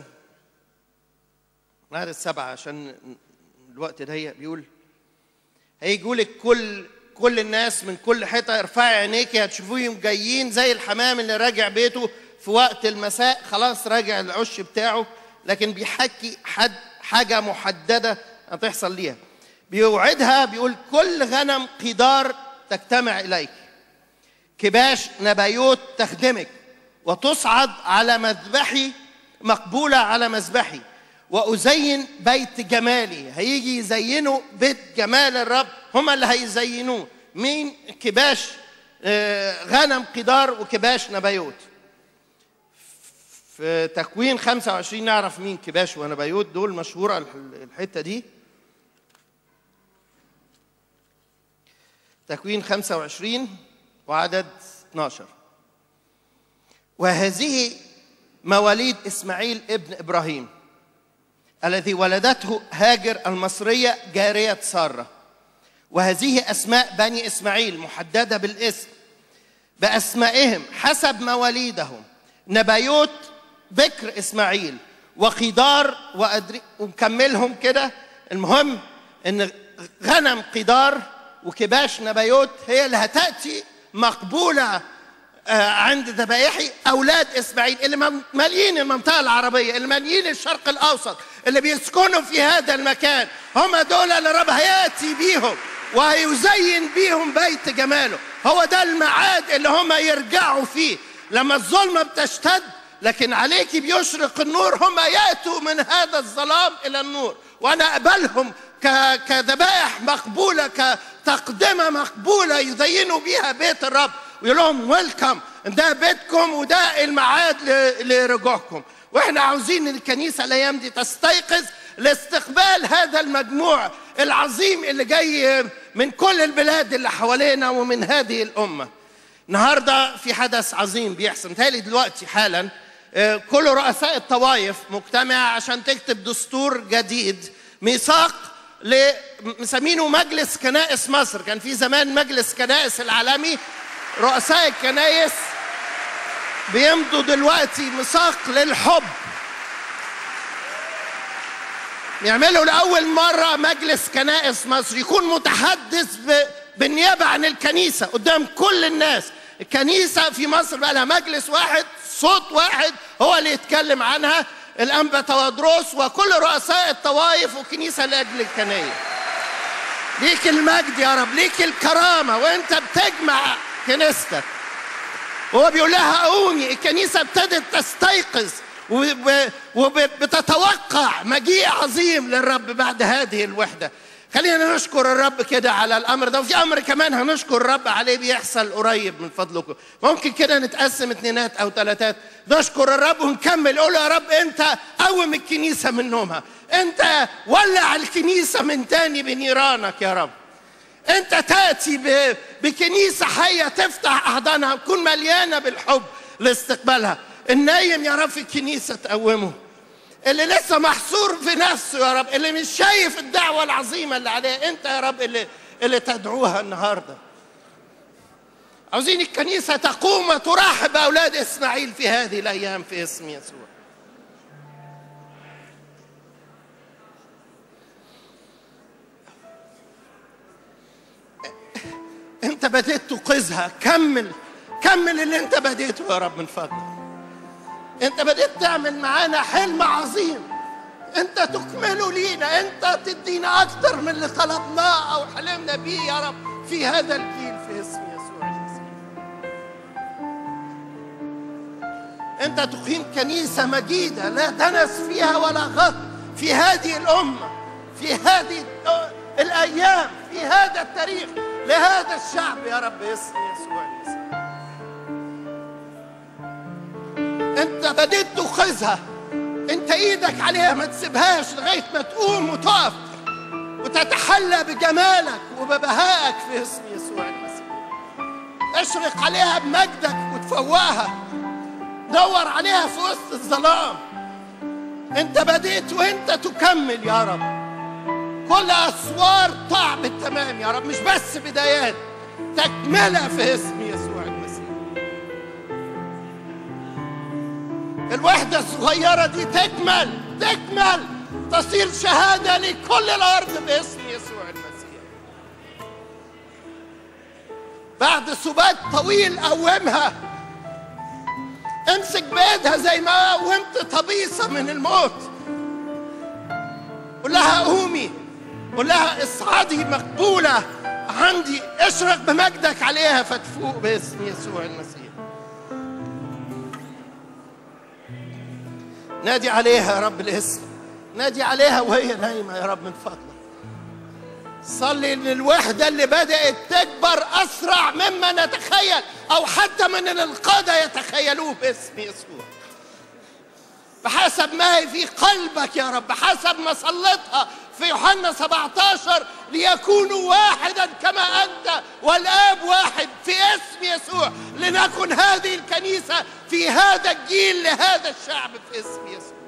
عدد سبعة عشان الوقت ضيق بيقول هيجوا لك كل كل الناس من كل حته ارفعي عينيكي هتشوفوهم جايين زي الحمام اللي راجع بيته في وقت المساء خلاص راجع العش بتاعه لكن بيحكي حد حاجه محدده هتحصل ليها بيوعدها بيقول كل غنم قدار تجتمع اليك كباش نبايوت تخدمك وتصعد على مذبحي مقبوله على مذبحي وأزين بيت جمالي هيجي يزينوا بيت جمال الرب هم اللي هيزينوه مين كباش آه، غنم قدار وكباش نبيوت في تكوين 25 نعرف مين كباش ونبيوت دول مشهورة الحتة دي تكوين 25 وعدد 12 وهذه مواليد إسماعيل ابن إبراهيم الذي ولدته هاجر المصرية جارية سارة وهذه أسماء بني إسماعيل محددة بالاسم بأسمائهم حسب مواليدهم نبايوت بكر إسماعيل وقدار وأدري ومكملهم كده المهم إن غنم قدار وكباش نبايوت هي اللي هتأتي مقبولة آه، عند ذبائحي اولاد اسماعيل اللي ماليين المنطقه العربيه اللي ماليين الشرق الاوسط اللي بيسكنوا في هذا المكان هم دول اللي رب هياتي بيهم وهيزين بيهم بيت جماله هو ده الميعاد اللي هم يرجعوا فيه لما الظلمه بتشتد لكن عليك بيشرق النور هم ياتوا من هذا الظلام الى النور وانا اقبلهم كذبائح مقبوله كتقدمه مقبوله يزينوا بيها بيت الرب ويقول لهم ويلكم ده بيتكم وده الميعاد لرجوعكم واحنا عاوزين الكنيسه الايام دي تستيقظ لاستقبال هذا المجموع العظيم اللي جاي من كل البلاد اللي حوالينا ومن هذه الامه النهارده في حدث عظيم بيحصل متهيألي دلوقتي حالا آه، كل رؤساء الطوائف مجتمع عشان تكتب دستور جديد ميثاق مسمينه مجلس كنائس مصر كان في زمان مجلس كنائس العالمي رؤساء الكنائس بيمضوا دلوقتي ميثاق للحب يعملوا لأول مرة مجلس كنائس مصر يكون متحدث بالنيابة عن الكنيسة قدام كل الناس الكنيسة في مصر بقى لها مجلس واحد صوت واحد هو اللي يتكلم عنها الأنبا توادروس وكل رؤساء الطوائف والكنيسة لأجل الكنية ليك المجد يا رب ليك الكرامة وانت بتجمع كنيستك هو بيقول لها قومي الكنيسة ابتدت تستيقظ وبتتوقع مجيء عظيم للرب بعد هذه الوحدة خلينا نشكر الرب كده على الامر ده وفي امر كمان هنشكر الرب عليه بيحصل قريب من فضلكم ممكن كده نتقسم اتنينات او ثلاثات نشكر الرب ونكمل قول يا رب انت قوم الكنيسه من نومها انت ولع الكنيسه من تاني بنيرانك يا رب انت تاتي بكنيسه حيه تفتح احضانها تكون مليانه بالحب لاستقبالها النايم يا رب في الكنيسه تقومه اللي لسه محصور في نفسه يا رب اللي مش شايف الدعوه العظيمه اللي عليه انت يا رب اللي اللي تدعوها النهارده عاوزين الكنيسة تقوم وترحب بأولاد إسماعيل في هذه الأيام في اسم يسوع انت بديت تنقذها كمل كمل اللي انت بديته يا رب من فضلك انت بديت تعمل معانا حلم عظيم انت تكمله لينا انت تدينا اكتر من اللي طلبناه او حلمنا بيه يا رب في هذا الجيل في اسم يسوع المسيح انت تقيم كنيسه مجيده لا دنس فيها ولا غط في هذه الامه في هذه الايام في هذا التاريخ لهذا الشعب يا رب باسم يسوع المسيح انت بديت تخذها انت ايدك عليها ما تسيبهاش لغايه ما تقوم وتقف وتتحلى بجمالك وببهائك في اسم يسوع المسيح اشرق عليها بمجدك وتفوقها دور عليها في وسط الظلام انت بديت وانت تكمل يا رب كل اسوار طاع بالتمام يا رب مش بس بدايات تكملها في اسم يسوع المسيح الوحدة الصغيرة دي تكمل تكمل تصير شهادة لكل الأرض باسم يسوع المسيح بعد سبات طويل قومها امسك بإيدها زي ما قومت طبيصة من الموت قول لها قومي قول لها اصعدي مقبولة عندي اشرق بمجدك عليها فتفوق باسم يسوع المسيح نادي عليها يا رب الاسم نادي عليها وهي نايمة يا رب من فضلك صلي للوحدة اللي بدأت تكبر أسرع مما نتخيل أو حتى من القادة يتخيلوه باسم يسوع بحسب ما هي في قلبك يا رب بحسب ما صلتها في يوحنا 17 ليكونوا واحدا كما أنت والآب واحد في اسم يسوع لنكن هذه الكنيسة في هذا الجيل لهذا الشعب في اسم يسوع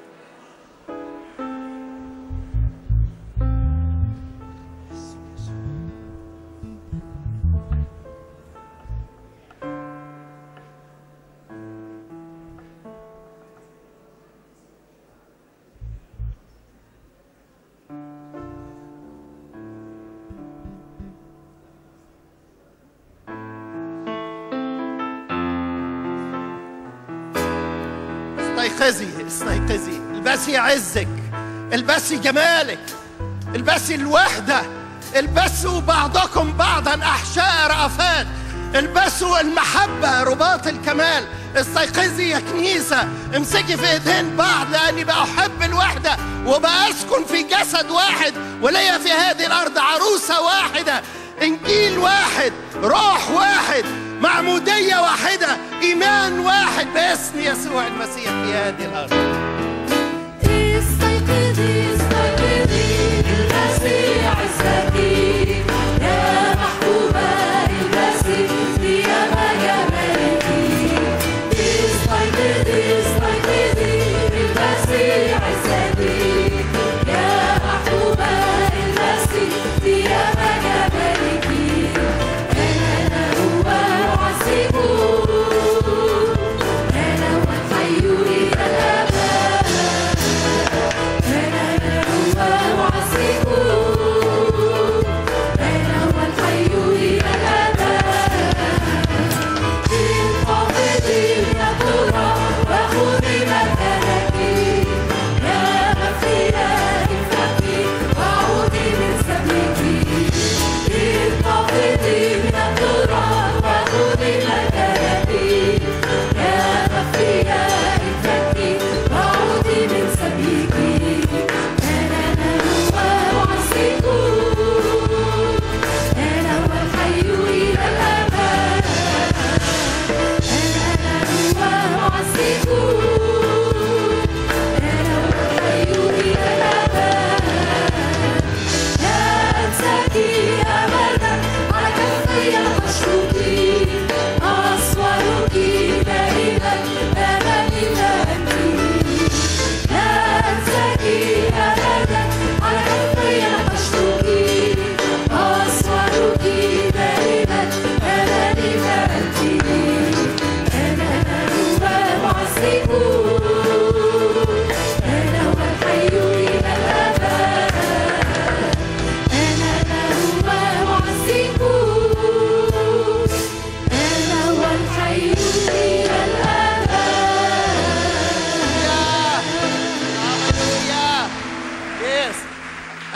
استيقظي استيقظي البسي عزك البسي جمالك البسي الوحدة البسوا بعضكم بعضا أحشاء رأفات البسوا المحبة رباط الكمال استيقظي يا كنيسة امسكي في ايدين بعض لأني بأحب الوحدة وبأسكن في جسد واحد وليا في هذه الأرض عروسة واحدة إنجيل واحد روح واحد معمودية واحدة إيمان واحد باسم يسوع المسيح في هذه الأرض استيقظي استيقظي البسي عزتي يا محبوبة البسي ثياب جمالك استيقظي استيقظي البسي عزتي يا محبوبة البسي ثياب جمالك أنا هو العزيز أنا هو الحي إلى الأبد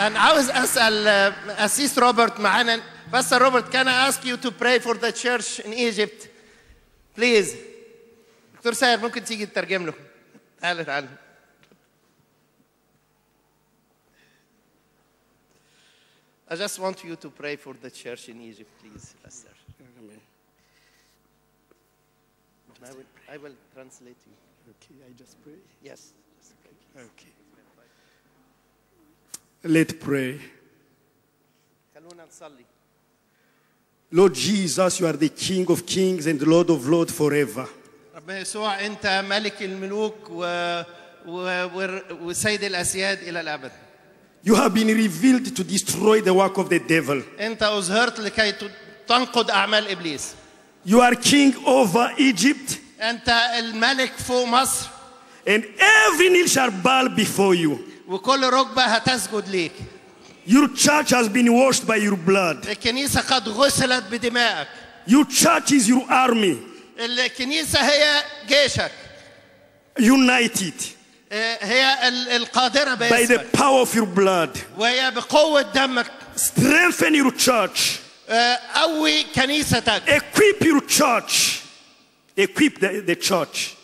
انا عاوز اسال آه، اسيس روبرت معانا بس روبرت can I ask you to pray for the church in Egypt please دكتور ساير ممكن تيجي تترجم له تعال تعال I just want you to pray for the church in Egypt, please, Pastor. I will, I will translate you. Okay, I just pray. Yes. Okay. Let's pray. خلونا نصلي. Lord Jesus, you are the King of kings and Lord of lords forever. رب يسوع أنت ملك الملوك و... و... و... وسيد الأسياد إلى الأبد. You have been revealed to destroy the work of the devil. أنت أظهرت لكي ت- تنقض أعمال إبليس. You are king over Egypt, أنت الملك فوق مصر and every knee shall bow before you. وكل ركبة هتسجد ليك. Your church has been washed by your blood. الكنيسة قد غسلت بدمائك. Your church is your army, الكنيسة هي جيشك. united آه، هي ال- القادرة by the باسمك power of your blood. وهي بقوة دمك Strengthen your church. آه، قوي كنيستك Equip your church. Equip the, the church.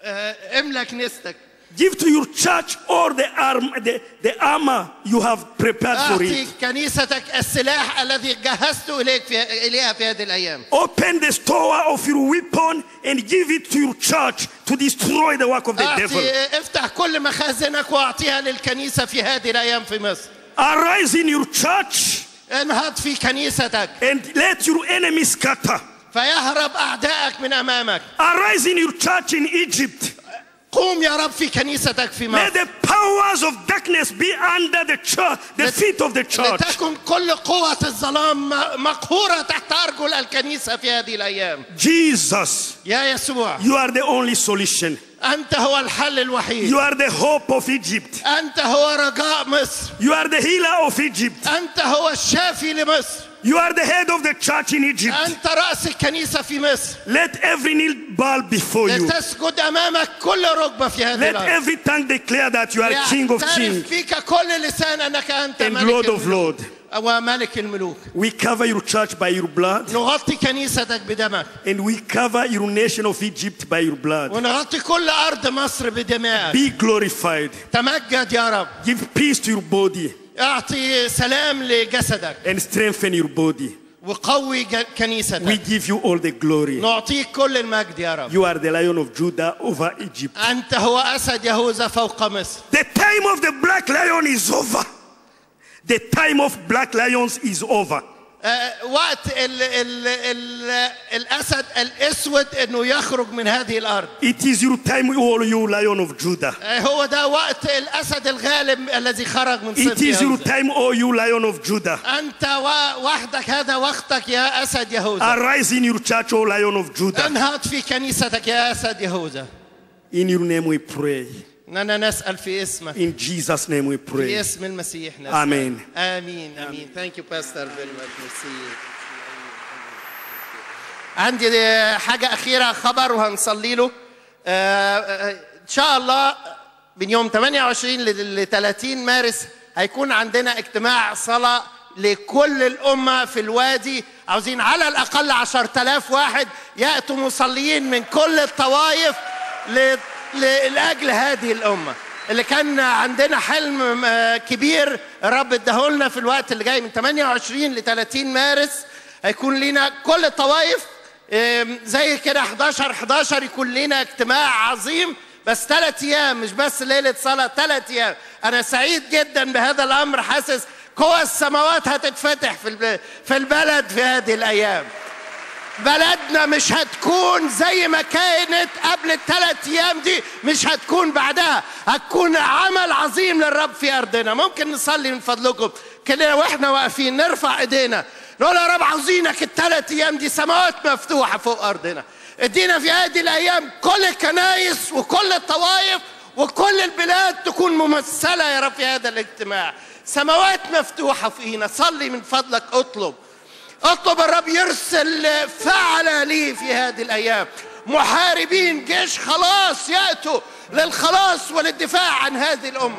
آه، املى كنيستك Give to your church all the, arm, the, the armor you have prepared for أعطي it. كنيستك السلاح الذي جهزت إليك في إليها في هذه الأيام Open the store of your weapon and give it to your church to destroy the work of the devil. أعطي افتح كل مخازنك واعطيها للكنيسة في هذه الأيام في مصر Arise in your church انهض في كنيستك and let your enemies scatter. فيهرب أعدائك من أمامك Arise in your church in Egypt. قوم يا رب في كنيستك في Let مصر the powers of darkness be under the church, the Let- feet of the church. لتكن كل قوة الظلام م- مقهورة تحت أرجل الكنيسة في هذه الأيام Jesus, يا يسوع you are the only solution. أنت هو الحل الوحيد You are the hope of Egypt. أنت هو رجاء مصر You are the healer of Egypt. أنت هو الشافي لمصر You are the head of the church in Egypt. أنت رأس الكنيسة في مصر Let every knee bow before you. لتسجد أمامك كل ركبة في هذه Let الأرض every tongue declare that you are King of يعترف kings فيك كل لسان أنك أنت and ملك Lord of الملوك lords. وملك الملوك We cover your church by your blood نغطي كنيستك بدمك and we cover your nation of Egypt by your blood. ونغطي كل أرض مصر بدمائك Be glorified. تمجد يا رب Give peace to your body اعطي سلام لجسدك and strengthen your body. وقوي ج- We كنيستك give you all the glory. نعطيك كل المجد يا رب You are the lion of Judah over Egypt. أنت هو أسد يهوذا فوق مصر The time of the black lion is over. The time of black lions is over. آه، وقت ال ال ال الأسد الأسود أنه يخرج من هذه الأرض It is your time, all you lion of Judah. آه، هو ده وقت الأسد الغالب الذي خرج من It صف is your يهوذا time, all you lion of Judah. أنت و- وحدك هذا وقتك يا أسد يهوذا Arise in your church, O lion of Judah. انهض في كنيستك يا أسد يهوذا In your name we pray. إننا نسأل في اسمك In Jesus' name we في pray. اسم المسيح نسأل آمين. آمين آمين ثانك يو باستر فيري ماتش عندي حاجة أخيرة خبر وهنصلي له آه، آه، إن شاء الله من يوم 28 ل 30 مارس هيكون عندنا اجتماع صلاة لكل الأمة في الوادي عاوزين على الأقل 10000 واحد يأتوا مصليين من كل الطوائف ل- ل- لأجل هذه الأمة اللي كان عندنا حلم آه، كبير الرب اداهولنا في الوقت اللي جاي من 28 ل 30 مارس هيكون لينا كل الطوائف آم، زي كده 11 11 يكون لينا اجتماع عظيم بس ثلاث ايام مش بس ليله صلاه ثلاث ايام انا سعيد جدا بهذا الامر حاسس قوى السماوات هتتفتح في الب- في البلد في هذه الايام بلدنا مش هتكون زي ما كانت قبل الثلاث ايام دي مش هتكون بعدها هتكون عمل عظيم للرب في ارضنا ممكن نصلي من فضلكم كلنا واحنا واقفين نرفع ايدينا نقول يا رب عاوزينك الثلاث ايام دي سماوات مفتوحه فوق ارضنا ادينا في هذه الايام كل الكنايس وكل الطوائف وكل البلاد تكون ممثله يا رب في هذا الاجتماع سماوات مفتوحه فينا صلي من فضلك اطلب اطلب الرب يرسل فعل لي في هذه الايام محاربين جيش خلاص ياتوا للخلاص وللدفاع عن هذه الامه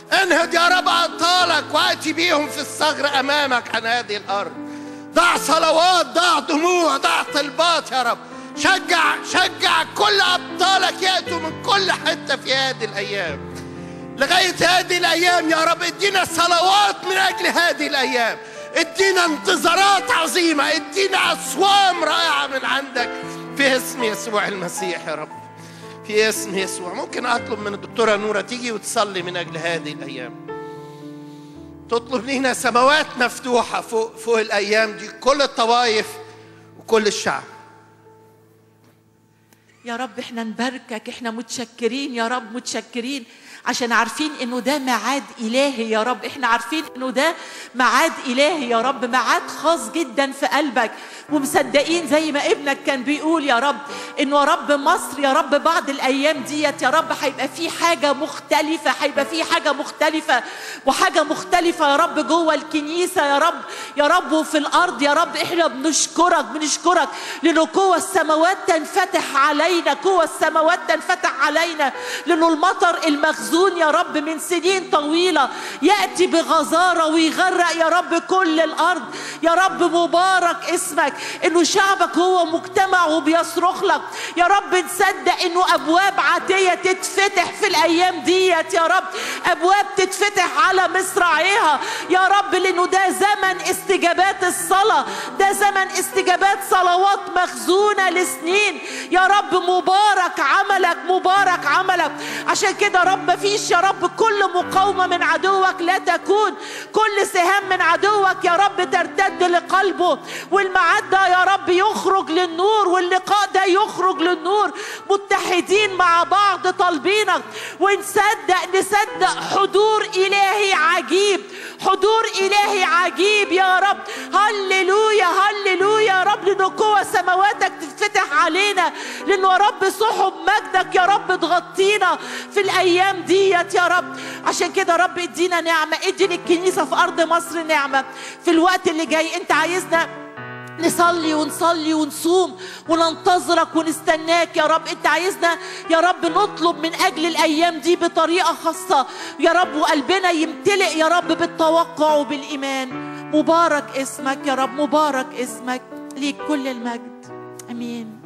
انهض يا رب أبطالك وأتي بيهم في الثغر أمامك عن هذه الأرض ضع صلوات ضع دموع ضع طلبات يا رب شجع شجع كل أبطالك يأتوا من كل حتة في هذه الأيام لغاية هذه الأيام يا رب ادينا صلوات من أجل هذه الأيام ادينا انتظارات عظيمة ادينا أصوام رائعة من عندك في اسم يسوع المسيح يا رب في اسم يسوع ممكن أطلب من الدكتورة نورة تيجي وتصلي من أجل هذه الأيام تطلب لينا سماوات مفتوحة فوق, فوق الأيام دي كل الطوائف وكل الشعب يا رب احنا نباركك احنا متشكرين يا رب متشكرين عشان عارفين انه ده ميعاد الهي يا رب احنا عارفين انه ده ميعاد الهي يا رب ميعاد خاص جدا في قلبك ومصدقين زي ما ابنك كان بيقول يا رب انه يا رب مصر يا رب بعد الايام ديت يا رب هيبقى في حاجه مختلفه هيبقى في حاجه مختلفه وحاجه مختلفه يا رب جوه الكنيسه يا رب يا رب وفي الارض يا رب احنا بنشكرك بنشكرك لانه قوة السماوات تنفتح علينا قوة السماوات تنفتح علينا لانه المطر المخزون يا رب من سنين طويله ياتي بغزاره ويغرق يا رب كل الارض يا رب مبارك اسمك انه شعبك هو مجتمع وبيصرخ لك يا رب نصدق انه ابواب عاديه تتفتح في الايام ديت يا رب ابواب تتفتح على مصراعيها يا رب لانه ده زمن استجابات الصلاه ده زمن استجابات صلوات مخزونه لسنين يا رب مبارك عملك مبارك عملك عشان كده رب مفيش يا رب كل مقاومه من عدوك لا تكون كل سهام من عدوك يا رب ترتد لقلبه والميعاد ده يا رب يخرج للنور واللقاء ده يخرج للنور متحدين مع بعض طالبينك ونصدق نصدق حضور الهي عجيب حضور الهي عجيب يا رب هللويا هللويا يا رب لان قوة سماواتك تتفتح علينا لانه يا رب سحب مجدك يا رب تغطينا في الايام ديت يا رب عشان كده يا رب ادينا نعمه ادي للكنيسه في ارض مصر نعمه في الوقت اللي جاي انت عايزنا نصلي ونصلي ونصوم وننتظرك ونستناك يا رب انت عايزنا يا رب نطلب من اجل الايام دي بطريقه خاصه يا رب وقلبنا يمتلئ يا رب بالتوقع وبالايمان مبارك اسمك يا رب مبارك اسمك ليك كل المجد امين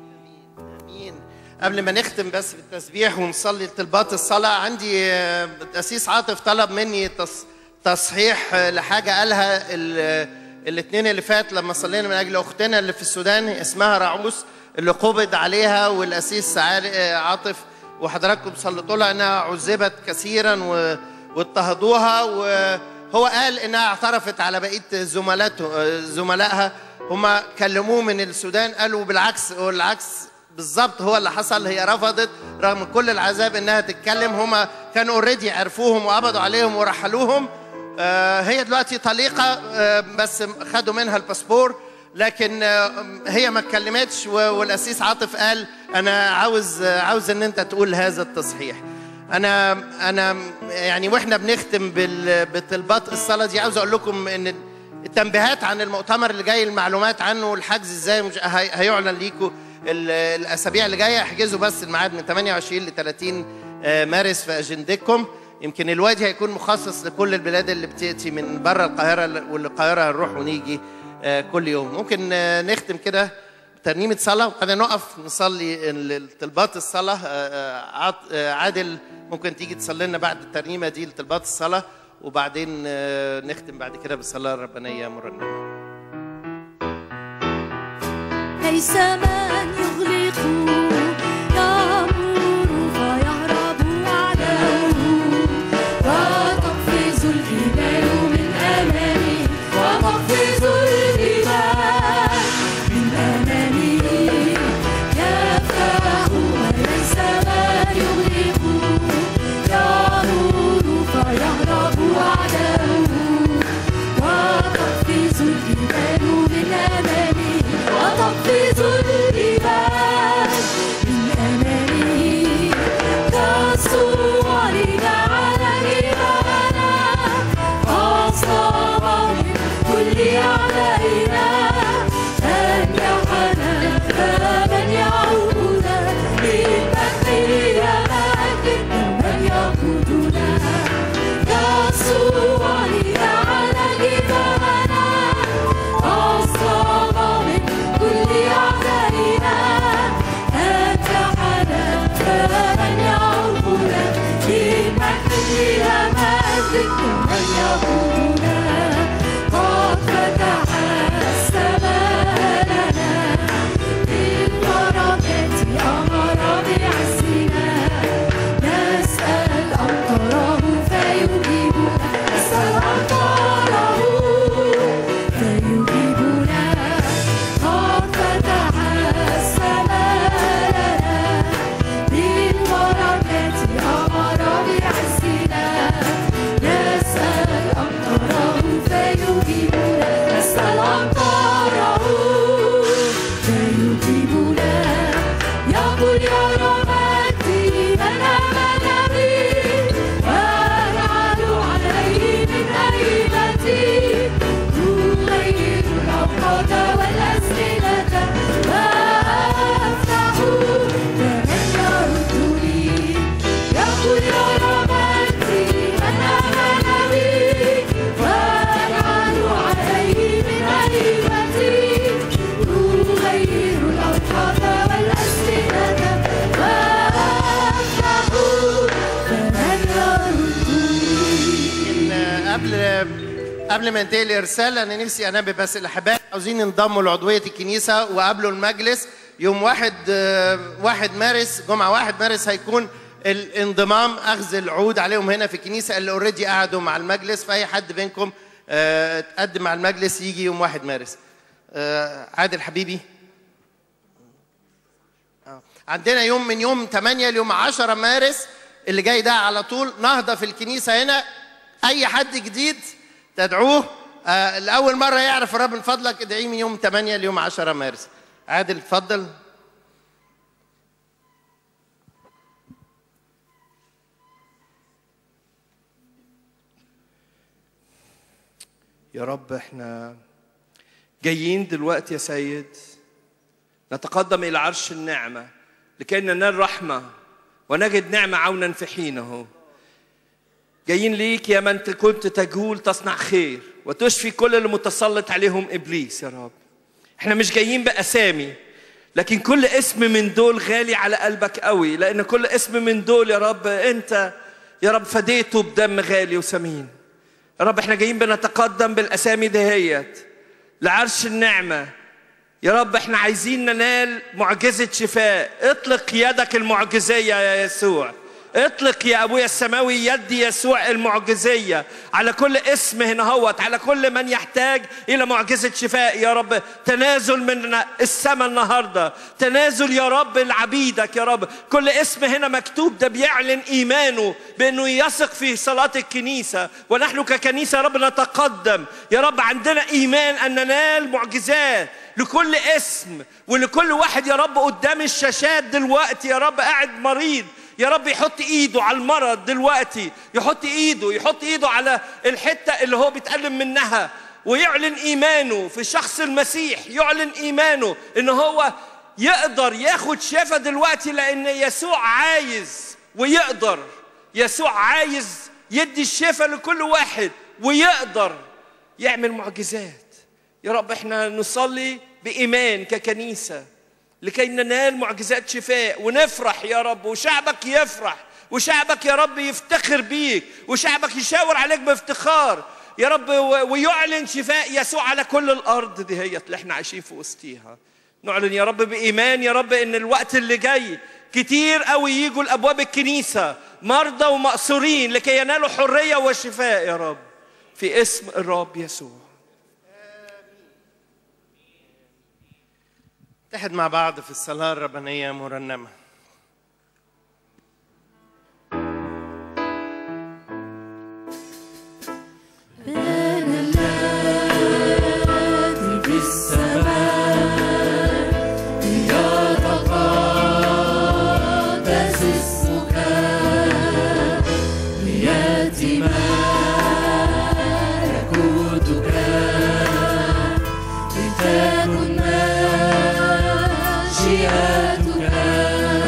امين قبل ما نختم بس بالتسبيح ونصلي طلبات الصلاه عندي آه، القسيس عاطف طلب مني تص- تصحيح آه، لحاجه قالها ال- الاثنين اللي فات لما صلينا من اجل اختنا اللي في السودان اسمها رعوس اللي قبض عليها والقسيس عار- آه، عاطف وحضراتكم صليتوا لها انها عذبت كثيرا و- واضطهدوها وهو قال انها اعترفت على بقيه زملاته آه، زملائها هما كلموه من السودان قالوا بالعكس والعكس بالظبط هو اللي حصل هي رفضت رغم كل العذاب انها تتكلم هما كانوا اوريدي عرفوهم وقبضوا عليهم ورحلوهم آه، هي دلوقتي طليقه آه، بس خدوا منها الباسبور لكن آه، هي ما اتكلمتش و- والقسيس عاطف قال انا عاوز آه، عاوز ان انت تقول هذا التصحيح انا انا يعني واحنا بنختم بال- بطلبات الصلاه دي عاوز اقول لكم ان التنبيهات عن المؤتمر اللي جاي المعلومات عنه الحجز ازاي مش هي- هيعلن ليكم ال- الاسابيع اللي جايه احجزوا بس الميعاد من 28 ل 30 آه، مارس في اجندتكم يمكن الوادي هيكون مخصص لكل البلاد اللي بتاتي من بره القاهره والقاهره هنروح ونيجي آه، كل يوم ممكن آه، نختم كده ترنيمه صلاه وبعدين نقف نصلي ال- طلبات الصلاه آه، آه، عاط- آه، عادل ممكن تيجي تصلي لنا بعد الترنيمه دي لطلبات الصلاه وبعدين آه، نختم بعد كده بالصلاه الربانيه مرنمه ليس من يغلق يأمر فيهرب عدوه وتقفز الجبال من أمامه وتقفز الجبال من أمامه يفتح وليس من يغلق يأمر فيهرب عدوه وتقفز الجبال من أمامه وتقفز الجبال من يقودنا قد فتح السماء لنا بالبركات أمر بعزنا نسأل أمطاره فيجيبنا نسأل أمطاره فيجيبنا قد فتح السماء لنا بالبركات أمر بعزنا نسأل أمطاره فيجيبنا نسأل أمطاره فيجيبنا يقول يا رمتي من آمن بي وأجعل عليه من هيبتي تغير الأوقات والأزمنة وأفتح فمن يردني يقول يا رمتي من آمن بي وأجعل عليه من هيبتي تغير الأوقات والأزمنة وأفتح فمن يردني إن قبل قبل ما انتهي الارسال انا نفسي انبه بس الاحباء عاوزين ينضموا لعضويه الكنيسه وقابلوا المجلس يوم واحد آه، واحد مارس جمعه واحد مارس هيكون الانضمام اخذ العود عليهم هنا في الكنيسه اللي اوريدي قعدوا مع المجلس فاي حد بينكم آه، تقدم مع المجلس يجي يوم واحد مارس آه، عادل حبيبي آه. عندنا يوم من يوم 8 ليوم 10 مارس اللي جاي ده على طول نهضة في الكنيسة هنا أي حد جديد تدعوه آه لأول مرة يعرف الرب من فضلك ادعيه من يوم 8 ليوم 10 مارس عادل اتفضل يا رب احنا جايين دلوقتي يا سيد نتقدم الى عرش النعمه لكي ننال رحمه ونجد نعمه عونا في حينه جايين ليك يا من كنت تجول تصنع خير وتشفي كل اللي متسلط عليهم ابليس يا رب احنا مش جايين باسامي لكن كل اسم من دول غالي على قلبك قوي لان كل اسم من دول يا رب انت يا رب فديته بدم غالي وثمين يا رب احنا جايين بنتقدم بالاسامي دهيت لعرش النعمه يا رب احنا عايزين ننال معجزه شفاء اطلق يدك المعجزيه يا يسوع اطلق يا ابويا السماوي يد يسوع المعجزيه على كل اسم هنا هوت على كل من يحتاج الى معجزه شفاء يا رب تنازل من السماء النهارده تنازل يا رب لعبيدك يا رب كل اسم هنا مكتوب ده بيعلن ايمانه بانه يثق في صلاه الكنيسه ونحن ككنيسه يا رب نتقدم يا رب عندنا ايمان ان ننال معجزات لكل اسم ولكل واحد يا رب قدام الشاشات دلوقتي يا رب قاعد مريض يا رب يحط ايده على المرض دلوقتي يحط ايده يحط ايده على الحته اللي هو بيتألم منها ويعلن ايمانه في شخص المسيح يعلن ايمانه ان هو يقدر ياخد شفا دلوقتي لان يسوع عايز ويقدر يسوع عايز يدي الشفا لكل واحد ويقدر يعمل معجزات يا رب احنا نصلي بإيمان ككنيسة لكي ننال معجزات شفاء ونفرح يا رب وشعبك يفرح وشعبك يا رب يفتخر بيك وشعبك يشاور عليك بافتخار يا رب و- ويعلن شفاء يسوع على كل الأرض دي هي اللي احنا عايشين في وسطيها نعلن يا رب بإيمان يا رب إن الوقت اللي جاي كتير قوي يجوا لأبواب الكنيسة مرضى ومأسورين لكي ينالوا حرية وشفاء يا رب في اسم الرب يسوع نتحد مع بعض في الصلاة الربانية مرنمة الذي في السماء ليتقدس اسمك ليأتي ملكوتك لتكن مشيئتك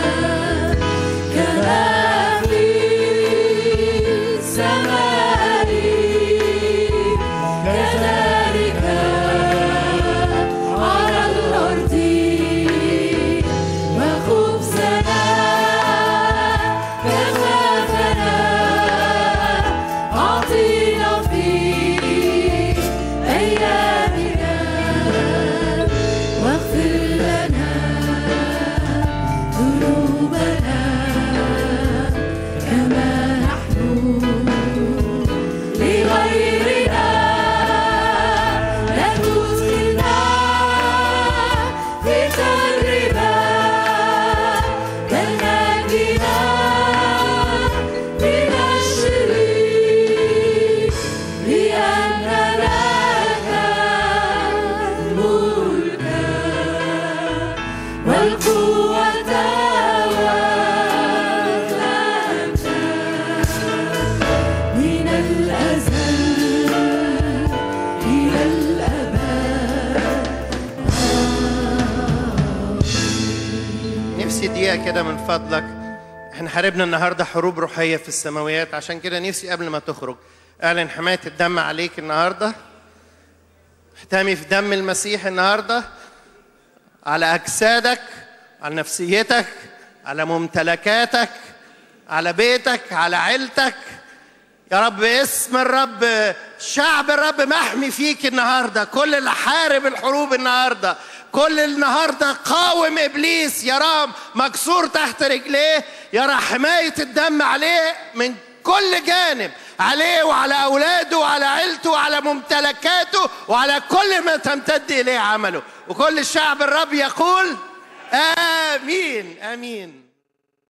الأزل إلى الأبد نفسي دقيقة كده من فضلك احنا حاربنا النهاردة حروب روحية في السماويات عشان كده نفسي قبل ما تخرج اعلن حماية الدم عليك النهاردة احتمي في دم المسيح النهاردة على أجسادك على نفسيتك على ممتلكاتك على بيتك على عيلتك يا رب اسم الرب شعب الرب محمي فيك النهارده كل اللي حارب الحروب النهارده كل النهارده قاوم ابليس يراه مكسور تحت رجليه يرى حمايه الدم عليه من كل جانب عليه وعلى اولاده وعلى عيلته وعلى ممتلكاته وعلى كل ما تمتد اليه عمله وكل الشعب الرب يقول امين امين